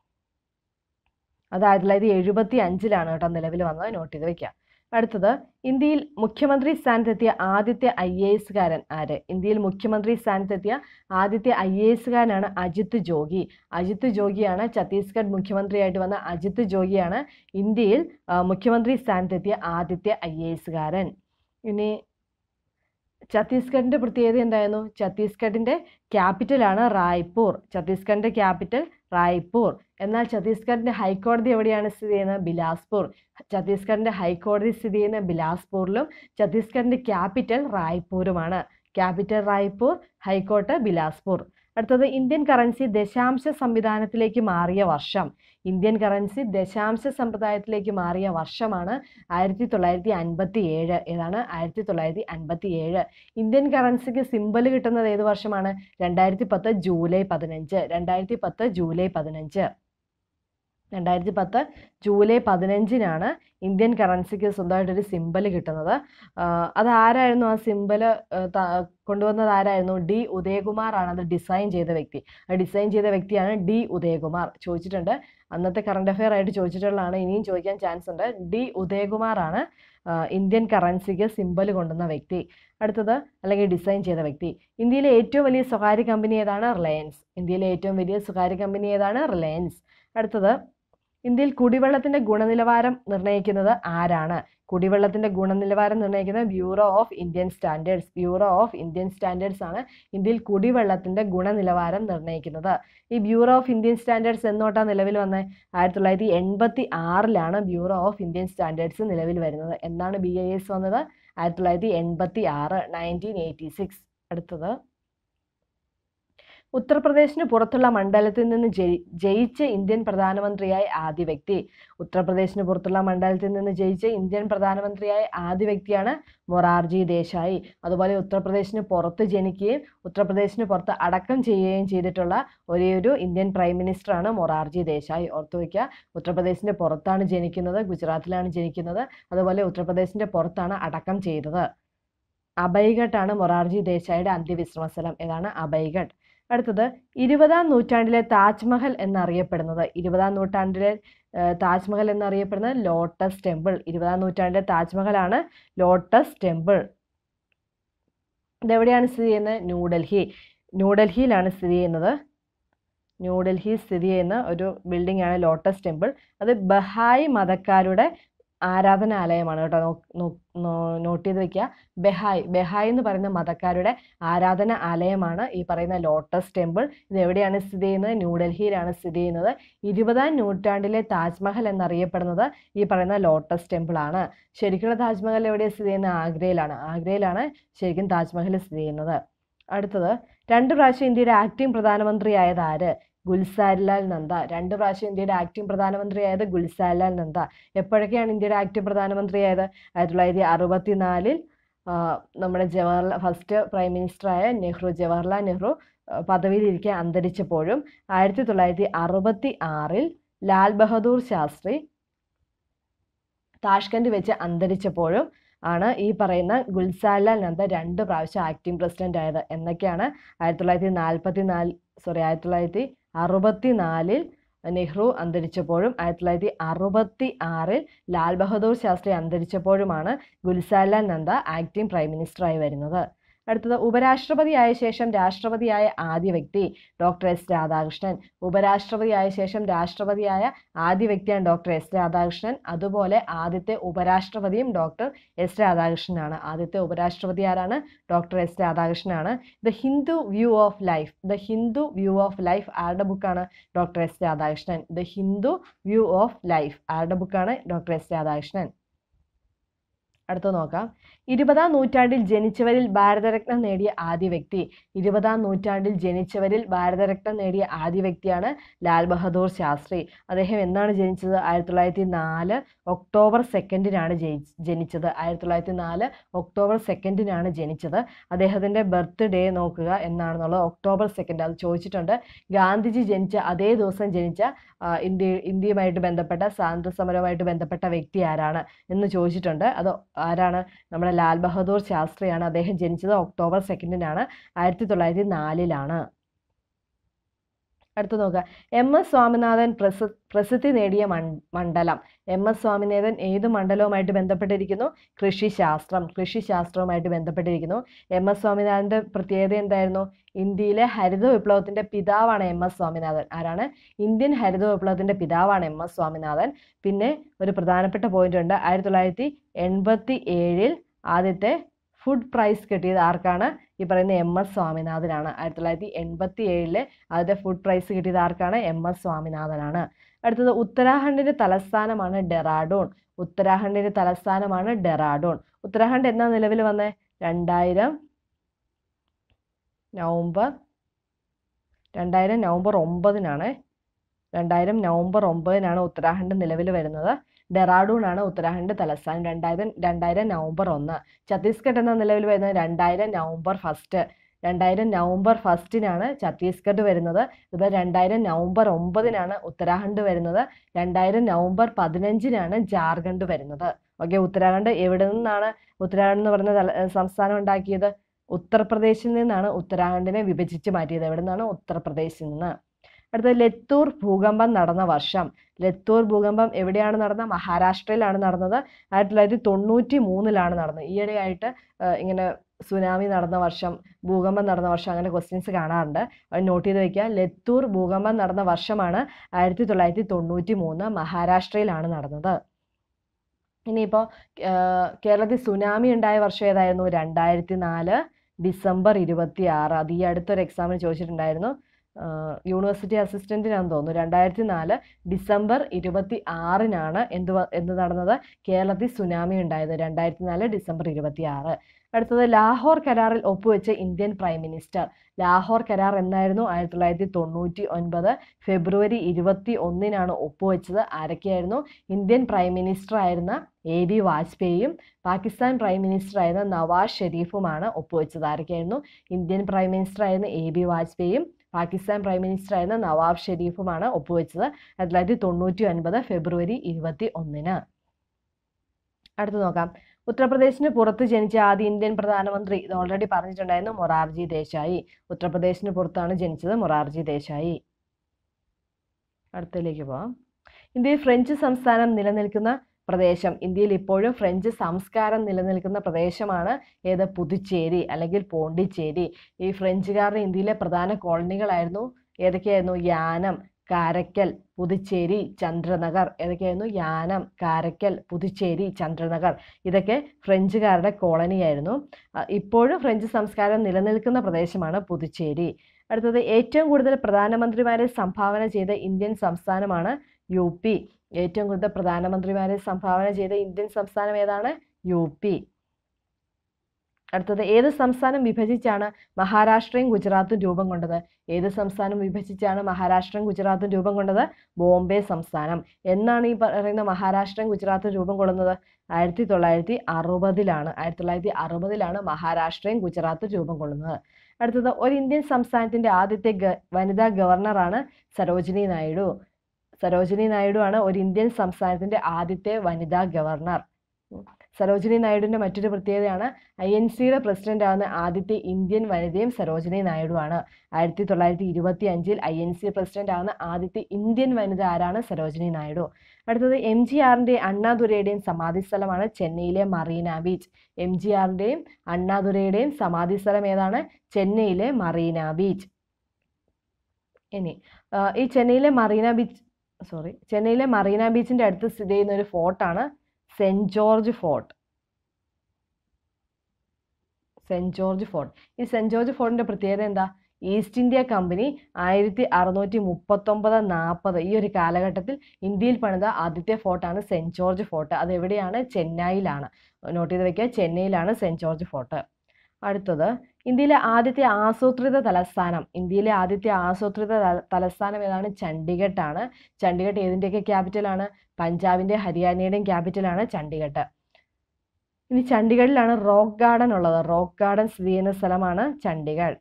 A: അത് ആയിരത്തി തൊള്ളായിരത്തി എഴുപത്തി അഞ്ചിലാണ് കേട്ടോ നിലവിൽ വന്നത് നോട്ട് ചെയ്ത് വെക്കുക അടുത്തത് ഇന്ത്യയിൽ മുഖ്യമന്ത്രി സ്ഥാനത്തെത്തിയ ആദ്യത്തെ ഐ എ എസുകാരൻ ആര് ഇന്ത്യയിൽ മുഖ്യമന്ത്രി സ്ഥാനത്തെത്തിയ ആദ്യത്തെ ഐ എ എസുകാരനാണ് അജിത് ജോഗി അജിത് ജോഗിയാണ് ഛത്തീസ്ഗഡ് മുഖ്യമന്ത്രിയായിട്ട് വന്ന അജിത് ജോഗിയാണ് ഇന്ത്യയിൽ ആ, മുഖ്യമന്ത്രി സ്ഥാനത്തെത്തിയ ആദ്യത്തെ ഐ എ എസുകാരൻ ഇനി ഛത്തീസ്ഗഡിന്റെ പ്രത്യേകത എന്തായിരുന്നു ഛത്തീസ്ഗഡിന്റെ ക്യാപിറ്റലാണ് റായ്പൂർ ഛത്തീസ്ഗഡിന്റെ ക്യാപിറ്റൽ റായ്പൂർ എന്നാൽ ഛത്തീസ്ഗഡിന്റെ ഹൈക്കോടതി എവിടെയാണ് സ്ഥിതി ചെയ്യുന്നത് ബിലാസ്പൂർ ഛത്തീസ്ഗഡിന്റെ ഹൈക്കോടതി സ്ഥിതി ചെയ്യുന്ന ബിലാസ്പൂരിലും ഛത്തീസ്ഗഡിന്റെ ക്യാപിറ്റൽ റായ്പൂരുമാണ് ക്യാപിറ്റൽ റായ്പൂർ ഹൈക്കോർട്ട് ബിലാസ്പൂർ അടുത്തത് ഇന്ത്യൻ കറൻസി ദശാംശ സംവിധാനത്തിലേക്ക് മാറിയ വർഷം ഇന്ത്യൻ കറൻസി ദശാംശ സമ്പ്രദായത്തിലേക്ക് മാറിയ വർഷമാണ് ആയിരത്തി തൊള്ളായിരത്തി അൻപത്തി ഏഴ് ഏതാണ് ആയിരത്തി തൊള്ളായിരത്തി അൻപത്തി ഏഴ് ഇന്ത്യൻ കറൻസിക്ക് സിമ്പൽ കിട്ടുന്നത് ഏത് വർഷമാണ് രണ്ടായിരത്തി പത്ത് ജൂലൈ പതിനഞ്ച് രണ്ടായിരത്തി പത്ത് ജൂലൈ പതിനഞ്ച് രണ്ടായിരത്തി പത്ത് ജൂലൈ പതിനഞ്ചിനാണ് ഇന്ത്യൻ കറൻസിക്ക് സ്വന്തമായിട്ടൊരു സിമ്പൽ കിട്ടുന്നത് ആഹ് അത് ആരായിരുന്നു ആ സിമ്പൽ കൊണ്ടുവന്നത് ആരായിരുന്നു ഡി ഉദയകുമാർ ആണ് അത് ഡിസൈൻ ചെയ്ത വ്യക്തി ആ ഡിസൈൻ ചെയ്ത വ്യക്തിയാണ് ഡി ഉദയകുമാർ ചോദിച്ചിട്ടുണ്ട് അന്നത്തെ കറണ്ട് അഫെയർ ആയിട്ട് ചോദിച്ചിട്ടുള്ളതാണ് ഇനിയും ചോദിക്കാൻ ചാൻസ് ഉണ്ട് ഡി ഉദയകുമാർ ആണ് ആഹ് ഇന്ത്യൻ കറൻസിക്ക് സിമ്പൽ കൊണ്ടുവന്ന വ്യക്തി അടുത്തത് അല്ലെങ്കിൽ ഡിസൈൻ ചെയ്ത വ്യക്തി ഇന്ത്യയിലെ ഏറ്റവും വലിയ സ്വകാര്യ കമ്പനി ഏതാണ് റിലയൻസ് ഇന്ത്യയിലെ ഏറ്റവും വലിയ സ്വകാര്യ കമ്പനി ഏതാണ് റിലയൻസ് അടുത്തത് ഇന്ത്യയിൽ കുടിവെള്ളത്തിന്റെ ഗുണനിലവാരം നിർണ്ണയിക്കുന്നത് ആരാണ് കുടിവെള്ളത്തിന്റെ ഗുണനിലവാരം നിർണ്ണയിക്കുന്നത് bureau of Indian standards bureau of Indian standards ആണ് ഇന്ത്യയിൽ കുടിവെള്ളത്തിന്റെ ഗുണനിലവാരം നിർണ്ണയിക്കുന്നത് ഈ ബ്യൂറോ ഓഫ് ഇന്ത്യൻ സ്റ്റാൻഡേർഡ്സ് എന്നോട്ടാ നിലവിൽ വന്നത് ആയിരത്തി തൊള്ളായിരത്തി എൺപത്തി ആറിലാണ് ബ്യൂറോ ഓഫ് ഇന്ത്യൻ സ്റ്റാൻഡേർഡ്സ് നിലവിൽ വരുന്നത് എന്നാണ് ബി ഐ എസ് വന്നത് ആയിരത്തി തൊള്ളായിരത്തി എൺപത്തി ആറ് നയൻറ്റീൻ എയ്റ്റി സിക്സ് അടുത്തത് ഉത്തർപ്രദേശിന് പുറത്തുള്ള മണ്ഡലത്തിൽ നിന്ന് ജയി ജയിച്ച ഇന്ത്യൻ പ്രധാനമന്ത്രിയായ ആദ്യ വ്യക്തി ഉത്തർപ്രദേശിന് പുറത്തുള്ള മണ്ഡലത്തിൽ നിന്ന് ജയിച്ച ഇന്ത്യൻ പ്രധാനമന്ത്രിയായ ആദ്യ വ്യക്തിയാണ് മൊറാർജി ദേശായി അതുപോലെ ഉത്തർപ്രദേശിന് പുറത്ത് ജനിക്കുകയും ഉത്തർപ്രദേശിന് പുറത്ത് അടക്കം ചെയ്യുകയും ചെയ്തിട്ടുള്ള ഒരേ ഒരു ഇന്ത്യൻ പ്രൈം മിനിസ്റ്ററാണ് മൊറാർജി ദേശായി ഓർത്തു വയ്ക്കുക ഉത്തർപ്രദേശിന്റെ പുറത്താണ് ജനിക്കുന്നത് ഗുജറാത്തിലാണ് ജനിക്കുന്നത് അതുപോലെ ഉത്തർപ്രദേശിന്റെ പുറത്താണ് അടക്കം ചെയ്തത് അബൈഘട്ടാണ് മൊറാർജി ദേശായിയുടെ അന്ത്യവിശ്രമ സ്ഥലം ഏതാണ് അബൈഘട്ട് അടുത്തത് ഇരുപതാം നൂറ്റാണ്ടിലെ താജ്മഹൽ എന്നറിയപ്പെടുന്നത് ഇരുപതാം നൂറ്റാണ്ടിലെ ഏഹ്, താജ്മഹൽ എന്നറിയപ്പെടുന്നത് ലോട്ടസ് ടെമ്പിൾ ഇരുപതാം നൂറ്റാണ്ടിലെ താജ്മഹലാണ് ലോട്ടസ് ടെമ്പിൾ ഇതെവിടെയാണ് സ്ഥിതി ചെയ്യുന്നത് ന്യൂഡൽഹി ന്യൂഡൽഹിയിലാണ് സ്ഥിതി ചെയ്യുന്നത് ന്യൂഡൽഹി സ്ഥിതി ചെയ്യുന്ന ഒരു ബിൽഡിംഗ് ആണ് ലോട്ടസ് ടെമ്പിൾ അത് ബഹായ് മതക്കാരുടെ ആരാധനാലയമാണ് കേട്ടോ നോ- നോ- നോ- നോട്ട് ചെയ്ത് വെക്കുക ബെഹായ് ബെഹായ് എന്ന് പറയുന്ന മതക്കാരുടെ ആരാധന ആലയമാണ് ഈ പറയുന്ന ലോട്ടസ് ടെമ്പിൾ ഇത് എവിടെയാണ് സ്ഥിതി ചെയ്യുന്നത് ന്യൂഡൽഹിയിലാണ് സ്ഥിതി ചെയ്യുന്നത് ഇരുപതാം നൂറ്റാണ്ടിലെ താജ്മഹൽ എന്നറിയപ്പെടുന്നത് ഈ പറയുന്ന ലോട്ടസ് ടെമ്പിൾ ആണ് ശരിക്കുള്ള താജ്മഹൽ എവിടെയാണ് സ്ഥിതി ചെയ്യുന്നത് ആഗ്രയിലാണ് ആഗ്രയിലാണ് ശരിക്കും താജ്മഹൽ സ്ഥിതി ചെയ്യുന്നത് അടുത്തത് രണ്ട് പ്രാവശ്യം ഇന്ത്യയുടെ ആക്ടിംഗ് പ്രധാനമന്ത്രിയായത് ആര് ഗുൽസാരിലാൽ നന്ദ രണ്ട് പ്രാവശ്യം ഇന്ത്യയുടെ ആക്ടിംഗ് പ്രധാനമന്ത്രിയായത് ഗുൽസാരിലാൽ നന്ദ എപ്പോഴൊക്കെയാണ് ഇന്ത്യയുടെ ആക്ടിംഗ് പ്രധാനമന്ത്രിയായത് ആയിരത്തി തൊള്ളായിരത്തി അറുപത്തിനാലിൽ നമ്മുടെ ജവഹർലാൽ ഫസ്റ്റ് പ്രൈം മിനിസ്റ്ററായ നെഹ്റു ജവഹർലാൽ നെഹ്റു ആ, പദവിയിലിരിക്കെ അന്തരിച്ചപ്പോഴും ആയിരത്തി തൊള്ളായിരത്തി അറുപത്തി ആറിൽ ലാൽ ബഹദൂർ ശാസ്ത്രി താഷ്കന്റ് വെച്ച് അന്തരിച്ചപ്പോഴും ആണ് ഈ പറയുന്ന ഗുൽസാലാൽ നന്ദ രണ്ട് പ്രാവശ്യം ആക്ടിംഗ് പ്രസിഡന്റ് ആയത് എന്നൊക്കെയാണ് ആയിരത്തി തൊള്ളായിരത്തി നാൽപ്പത്തി നാല് സോറി ആയിരത്തി തൊള്ളായിരത്തി അറുപത്തി നാലിൽ നെഹ്റു അന്തരിച്ചപ്പോഴും ആയിരത്തി തൊള്ളായിരത്തി അറുപത്തി ആറിൽ ലാൽ ബഹദൂർ ശാസ്ത്രി അന്തരിച്ചപ്പോഴുമാണ് ഗുൽസാലാൽ നന്ദ ആക്ടിംഗ് പ്രൈം മിനിസ്റ്ററായി വരുന്നത് അടുത്തത് ഉപരാഷ്ട്രപതിയായ ശേഷം രാഷ്ട്രപതിയായ ആദ്യ വ്യക്തി ഡോക്ടർ എസ് രാധാകൃഷ്ണൻ ഉപരാഷ്ട്രപതിയായ ശേഷം രാഷ്ട്രപതിയായ ആദ്യ വ്യക്തിയാണ് ഡോക്ടർ എസ് രാധാകൃഷ്ണൻ അതുപോലെ ആദ്യത്തെ ഉപരാഷ്ട്രപതിയും ഡോക്ടർ എസ് രാധാകൃഷ്ണനാണ് ആദ്യത്തെ ഉപരാഷ്ട്രപതി ആരാണ് ഡോക്ടർ എസ് രാധാകൃഷ്ണനാണ് the Hindu view of life the Hindu view of life ആരുടെ ബുക്കാണ് doctor S Radhakrishnan the Hindu view of life ആരുടെ ബുക്കാണ് ഡോക്ടർ എസ് രാധാകൃഷ്ണൻ അടുത്ത നോക്കാം ഇരുപതാം നൂറ്റാണ്ടിൽ ജനിച്ചവരിൽ ഭാരതരത്നം നേടിയ ആദ്യ വ്യക്തി ഇരുപതാം നൂറ്റാണ്ടിൽ ജനിച്ചവരിൽ ഭാരതരത്നം നേടിയ ആദ്യ വ്യക്തിയാണ് ലാൽ ബഹദൂർ ശാസ്ത്രി അദ്ദേഹം എന്നാണ് ജനിച്ചത് ആയിരത്തി തൊള്ളായിരത്തി നാല് ഒക്ടോബർ സെക്കൻഡിനാണ് ജനിച്ചത് ആയിരത്തി തൊള്ളായിരത്തി നാല് ഒക്ടോബർ സെക്കൻഡിനാണ് ജനിച്ചത് അദ്ദേഹത്തിൻ്റെ ബർത്ത്ഡേ നോക്കുക എന്നാണെന്നുള്ളത് ഒക്ടോബർ സെക്കൻഡ് അത് ചോദിച്ചിട്ടുണ്ട് ഗാന്ധിജി ജനിച്ച അതേ ദിവസം ജനിച്ച ആ, ഇന്ത്യ ഇന്ത്യയുമായിട്ട് ബന്ധപ്പെട്ട സ്വാതന്ത്ര്യ സമരവുമായിട്ട് ബന്ധപ്പെട്ട വ്യക്തി ആരാണ് എന്ന് ചോദിച്ചിട്ടുണ്ട് അത് ആരാണ് നമ്മുടെ ലാൽ ബഹദൂർ ശാസ്ത്രിയാണ് അദ്ദേഹം ജനിച്ചത് ഒക്ടോബർ സെക്കൻഡിനാണ് ആയിരത്തി തൊള്ളായിരത്തി നാലിലാണ് അടുത്ത് നോക്കുക എം എസ് സ്വാമിനാഥൻ പ്രസ പ്രസിദ്ധി നേടിയ മൺ മണ്ഡലം എം എസ് സ്വാമിനാഥൻ ഏത് മണ്ഡലവുമായിട്ട് ബന്ധപ്പെട്ടിരിക്കുന്നു കൃഷിശാസ്ത്രം കൃഷിശാസ്ത്രവുമായിട്ട് ബന്ധപ്പെട്ടിരിക്കുന്നു എം എസ് സ്വാമിനാഥൻ്റെ പ്രത്യേകത എന്തായിരുന്നു ഇന്ത്യയിലെ ഹരിത വിപ്ലവത്തിന്റെ പിതാവാണ് എം എസ് സ്വാമിനാഥൻ ആരാണ് ഇന്ത്യൻ ഹരിത വിപ്ലവത്തിന്റെ പിതാവാണ് എം എസ് സ്വാമിനാഥൻ പിന്നെ ഒരു പ്രധാനപ്പെട്ട പോയിന്റ് ഉണ്ട് ആയിരത്തി തൊള്ളായിരത്തി എൺപത്തി ഏഴിൽ ആദ്യത്തെ ഫുഡ് പ്രൈസ് കിട്ടിയത് ആർക്കാണ് ഈ പറയുന്ന എം എസ് സ്വാമിനാഥനാണ് ആയിരത്തി തൊള്ളായിരത്തി എൺപത്തി ഏഴിലെ ആദ്യത്തെ ഫുഡ് പ്രൈസ് കിട്ടിയത് ആർക്കാണ് എം എസ് സ്വാമിനാഥനാണ് അടുത്തത് ഉത്തരാഖണ്ഡിന്റെ തലസ്ഥാനമാണ് ഡെറാഡൂൺ ഉത്തരാഖണ്ഡിന്റെ തലസ്ഥാനമാണ് ഡെറാഡൂൺ ഉത്തരാഖണ്ഡ് എന്നാ നിലവിൽ വന്നേ രണ്ടായിരം നവംബർ രണ്ടായിരം നവംബർ ഒമ്പതിനാണ് രണ്ടായിരം നവംബർ ഒമ്പതിനാണ് ഉത്തരാഖണ്ഡ് നിലവിൽ വരുന്നത് ഡെറാഡൂൺ ആണ് ഉത്തരാഖണ്ഡ് തലസ്ഥാനം രണ്ടായിരം രണ്ടായിരം നവംബർ ഒന്ന് ഛത്തീസ്ഗഡ് എന്ന നിലവിൽ വരുന്നത് രണ്ടായിരം നവംബർ ഫസ്റ്റ് രണ്ടായിരം നവംബർ ഫസ്റ്റിനാണ് ഛത്തീസ്ഗഡ് വരുന്നത് ഇതുപോലെ രണ്ടായിരം നവംബർ ഒമ്പതിനാണ് ഉത്തരാഖണ്ഡ് വരുന്നത് രണ്ടായിരം നവംബർ പതിനഞ്ചിനാണ് ജാർഖണ്ഡ് വരുന്നത് ഓക്കെ ഉത്തരാഖണ്ഡ് എവിടെ നിന്നാണ് ഉത്തരാഖണ്ഡ് എന്ന് പറയുന്ന തല- ഏർ സംസ്ഥാനം ഉണ്ടാക്കിയത് ഉത്തർപ്രദേശിൽ നിന്നാണ് ഉത്തരാഖണ്ഡിനെ വിഭജിച്ച് മാറ്റിയത് എവിടെ നിന്നാണ് ഉത്തർപ്രദേശിൽ നിന്ന് അടുത്തത് ലത്തൂർ ഭൂകമ്പം നടന്ന വർഷം ലത്തൂർ ഭൂകമ്പം എവിടെയാണ് നടന്നത് മഹാരാഷ്ട്രയിലാണ് നടന്നത് ആയിരത്തി തൊള്ളായിരത്തി തൊണ്ണൂറ്റി മൂന്നിലാണ് നടന്നത് ഈയിടെയായിട്ട് ഏർ ഇങ്ങനെ സുനാമി നടന്ന വർഷം ഭൂകമ്പം നടന്ന വർഷം അങ്ങനെ ക്വസ്റ്റ്യൻസ് കാണാറുണ്ട് അത് നോട്ട് ചെയ്ത് വെക്കുക ലത്തൂർ ഭൂകമ്പം നടന്ന വർഷമാണ് ആയിരത്തി തൊള്ളായിരത്തി തൊണ്ണൂറ്റി മൂന്ന് മഹാരാഷ്ട്രയിലാണ് നടന്നത് ഇനിയിപ്പോൾ കേരളത്തിൽ സുനാമി ഉണ്ടായ വർഷം ഏതായിരുന്നു രണ്ടായിരത്തി നാല് ഡിസംബർ ഇരുപത്തി ആറ് അത് ഈ അടുത്തൊരു എക്സാമിന് ചോദിച്ചിട്ടുണ്ടായിരുന്നു യൂണിവേഴ്സിറ്റി അസിസ്റ്റൻറ്റിനാന്ന് തോന്നുന്നു രണ്ടായിരത്തി നാല് ഡിസംബർ ഇരുപത്തി ആറിനാണ് എന്ത് വ- എന്ത് നടന്നത് കേരളത്തിൽ സുനാമി ഉണ്ടായത് രണ്ടായിരത്തി നാല് ഡിസംബർ ഇരുപത്തി ആറ് അടുത്തത് ലാഹോർ കരാറിൽ ഒപ്പുവെച്ച ഇന്ത്യൻ പ്രൈം മിനിസ്റ്റർ ലാഹോർ കരാർ എന്നായിരുന്നു ആയിരത്തി തൊള്ളായിരത്തി തൊണ്ണൂറ്റി ഒൻപത് ഫെബ്രുവരി ഇരുപത്തി ഒന്നിനാണ് ഒപ്പുവെച്ചത് ആരൊക്കെയായിരുന്നു ഇന്ത്യൻ പ്രൈം മിനിസ്റ്റർ ആയിരുന്ന എ ബി വാജ്പേയിയും പാകിസ്ഥാൻ പ്രൈം മിനിസ്റ്റർ ആയിരുന്ന നവാസ് ഷെരീഫുമാണ് ഒപ്പുവെച്ചത് ആരൊക്കെയായിരുന്നു ഇന്ത്യൻ പ്രൈം മിനിസ്റ്റർ ആയിരുന്ന എ ബി വാജ്പേയിയും പാകിസ്ഥാൻ പ്രൈം മിനിസ്റ്റർ ആയിരുന്ന നവാബ് ഷെരീഫുമാണ് ഒപ്പുവെച്ചത് ആയിരത്തി തൊള്ളായിരത്തി തൊണ്ണൂറ്റി ഒൻപത് ഫെബ്രുവരി ഇരുപത്തി ഒന്നിന് അടുത്ത് നോക്കാം ഉത്തർപ്രദേശിന് പുറത്ത് ജനിച്ച ആദ്യ ഇന്ത്യൻ പ്രധാനമന്ത്രി ഇത് ഓൾറെഡി പറഞ്ഞിട്ടുണ്ടായിരുന്നു മൊറാർജി ദേശായി ഉത്തർപ്രദേശിന് പുറത്താണ് ജനിച്ചത് മൊറാർജി ദേശായി അടുത്തതിലേക്ക് പോവാം ഇന്ത്യയിൽ ഫ്രഞ്ച് സംസ്ഥാനം നിലനിൽക്കുന്ന പ്രദേശം ഇന്ത്യയിൽ ഇപ്പോഴും ഫ്രഞ്ച് സംസ്കാരം നിലനിൽക്കുന്ന പ്രദേശമാണ് ഏത് പുതുച്ചേരി അല്ലെങ്കിൽ പോണ്ടിച്ചേരി ഈ ഫ്രഞ്ചുകാരുടെ ഇന്ത്യയിലെ പ്രധാന കോളനികളായിരുന്നു ഏതൊക്കെയായിരുന്നു യാനം കാരക്കൽ പുതുച്ചേരി ചന്ദ്രനഗർ ഏതൊക്കെയായിരുന്നു യാനം കാരക്കൽ പുതുച്ചേരി ചന്ദ്രനഗർ ഇതൊക്കെ ഫ്രഞ്ചുകാരുടെ കോളനിയായിരുന്നു ആ, ഇപ്പോഴും ഫ്രഞ്ച് സംസ്കാരം നിലനിൽക്കുന്ന പ്രദേശമാണ് പുതുച്ചേരി അടുത്തത് ഏറ്റവും കൂടുതൽ പ്രധാനമന്ത്രിമാരെ സംഭാവന ചെയ്ത ഇന്ത്യൻ സംസ്ഥാനമാണ് യു പി ഏറ്റവും കൂടുതൽ പ്രധാനമന്ത്രിമാരെ സംഭാവന ചെയ്ത ഇന്ത്യൻ സംസ്ഥാനം ഏതാണ് യു പി അടുത്തത് ഏത് സംസ്ഥാനം വിഭജിച്ചാണ് മഹാരാഷ്ട്രയും ഗുജറാത്തും രൂപം കൊണ്ടത് ഏത് സംസ്ഥാനം വിഭജിച്ചാണ് മഹാരാഷ്ട്രയും ഗുജറാത്തും രൂപം കൊണ്ടത് ബോംബെ സംസ്ഥാനം എന്നാണ് ഈ പറയുന്ന മഹാരാഷ്ട്രയും ഗുജറാത്തും രൂപം കൊള്ളുന്നത് ആയിരത്തി തൊള്ളായിരത്തി അറുപതിലാണ് ആയിരത്തി തൊള്ളായിരത്തി അറുപതിലാണ് മഹാരാഷ്ട്രയും ഗുജറാത്തും രൂപം കൊള്ളുന്നത് അടുത്തത് ഒരു ഇന്ത്യൻ സംസ്ഥാനത്തിന്റെ ആദ്യത്തെ ഗ- വനിതാ ഗവർണറാണ് സരോജിനി നായിഡു സരോജിനി നായിഡു ആണ് ഒരു ഇന്ത്യൻ സംസ്ഥാനത്തിന്റെ ആദ്യത്തെ വനിതാ ഗവർണർ ഉം. സരോജിനി നായിഡുവിന്റെ മറ്റൊരു പ്രത്യേകതയാണ് ഐ എൻ സിയുടെ പ്രസിഡന്റ് ആവുന്ന ആദ്യത്തെ ഇന്ത്യൻ വനിതയും സരോജിനി നായിഡു ആണ് ആയിരത്തി തൊള്ളായിരത്തി ഇരുപത്തി അഞ്ചിൽ ഐ എൻ സി പ്രസിഡന്റ് ആവുന്ന ആദ്യത്തെ ഇന്ത്യൻ വനിത ആരാണ് സരോജിനി നായിഡു അടുത്തത് എം ജി ആറിന്റെയും അണ്ണാദുരയുടെയും സമാധി സ്ഥലമാണ് ചെന്നൈയിലെ മറീന ബീച്ച് എം ജി ആറിന്റെയും അണ്ണാദുരയുടെയും സമാധി സ്ഥലം ഏതാണ് ചെന്നൈയിലെ മറീന ബീച്ച് ഇനി ആ, ഈ ചെന്നൈയിലെ മറീന ബീച്ച് സോറി ചെന്നൈയിലെ മറീന ബീച്ചിന്റെ അടുത്ത് സ്ഥിതി ചെയ്യുന്ന ഒരു ഫോർട്ടാണ് Saint George fort Saint George fort ഈ സെന്റ് ജോർജ് ഫോർട്ടിന്റെ പ്രത്യേകത എന്താ ഈസ്റ്റ് ഇന്ത്യ കമ്പനി ആയിരത്തി അറുന്നൂറ്റി മുപ്പത്തൊമ്പത് നാൽപ്പത് ഈ ഒരു കാലഘട്ടത്തിൽ ഇന്ത്യയിൽ പണിത ആദ്യത്തെ ഫോർട്ടാണ് സെൻറ്റ് ജോർജ് ഫോർട്ട് അത് എവിടെയാണ് ചെന്നൈയിലാണ് നോട്ട് ചെയ്ത് വെക്കുക ചെന്നൈയിലാണ് സെൻറ്റ് ജോർജ് ഫോർട്ട് അടുത്തത് ഇന്ത്യയിലെ ആദ്യത്തെ ആസൂത്രിത തലസ്ഥാനം ഇന്ത്യയിലെ ആദ്യത്തെ ആസൂത്രിത തല- തലസ്ഥാനം ഏതാണ് ചണ്ഡീഗഡ് ആണ് ചണ്ഡീഗഡ് ഏതിൻ്റെയൊക്കെ ക്യാപിറ്റലാണ് പഞ്ചാബിൻ്റെ ഹരിയാനയുടെയും ക്യാപിറ്റലാണ് ചണ്ഡീഗഡ് ഇനി ചണ്ഡീഗഡിലാണ് റോക്ക് ഗാർഡൻ ഉള്ളത് റോക്ക് ഗാർഡൻ സ്ഥിതി ചെയ്യുന്ന സ്ഥലമാണ് ചണ്ഡീഗഡ്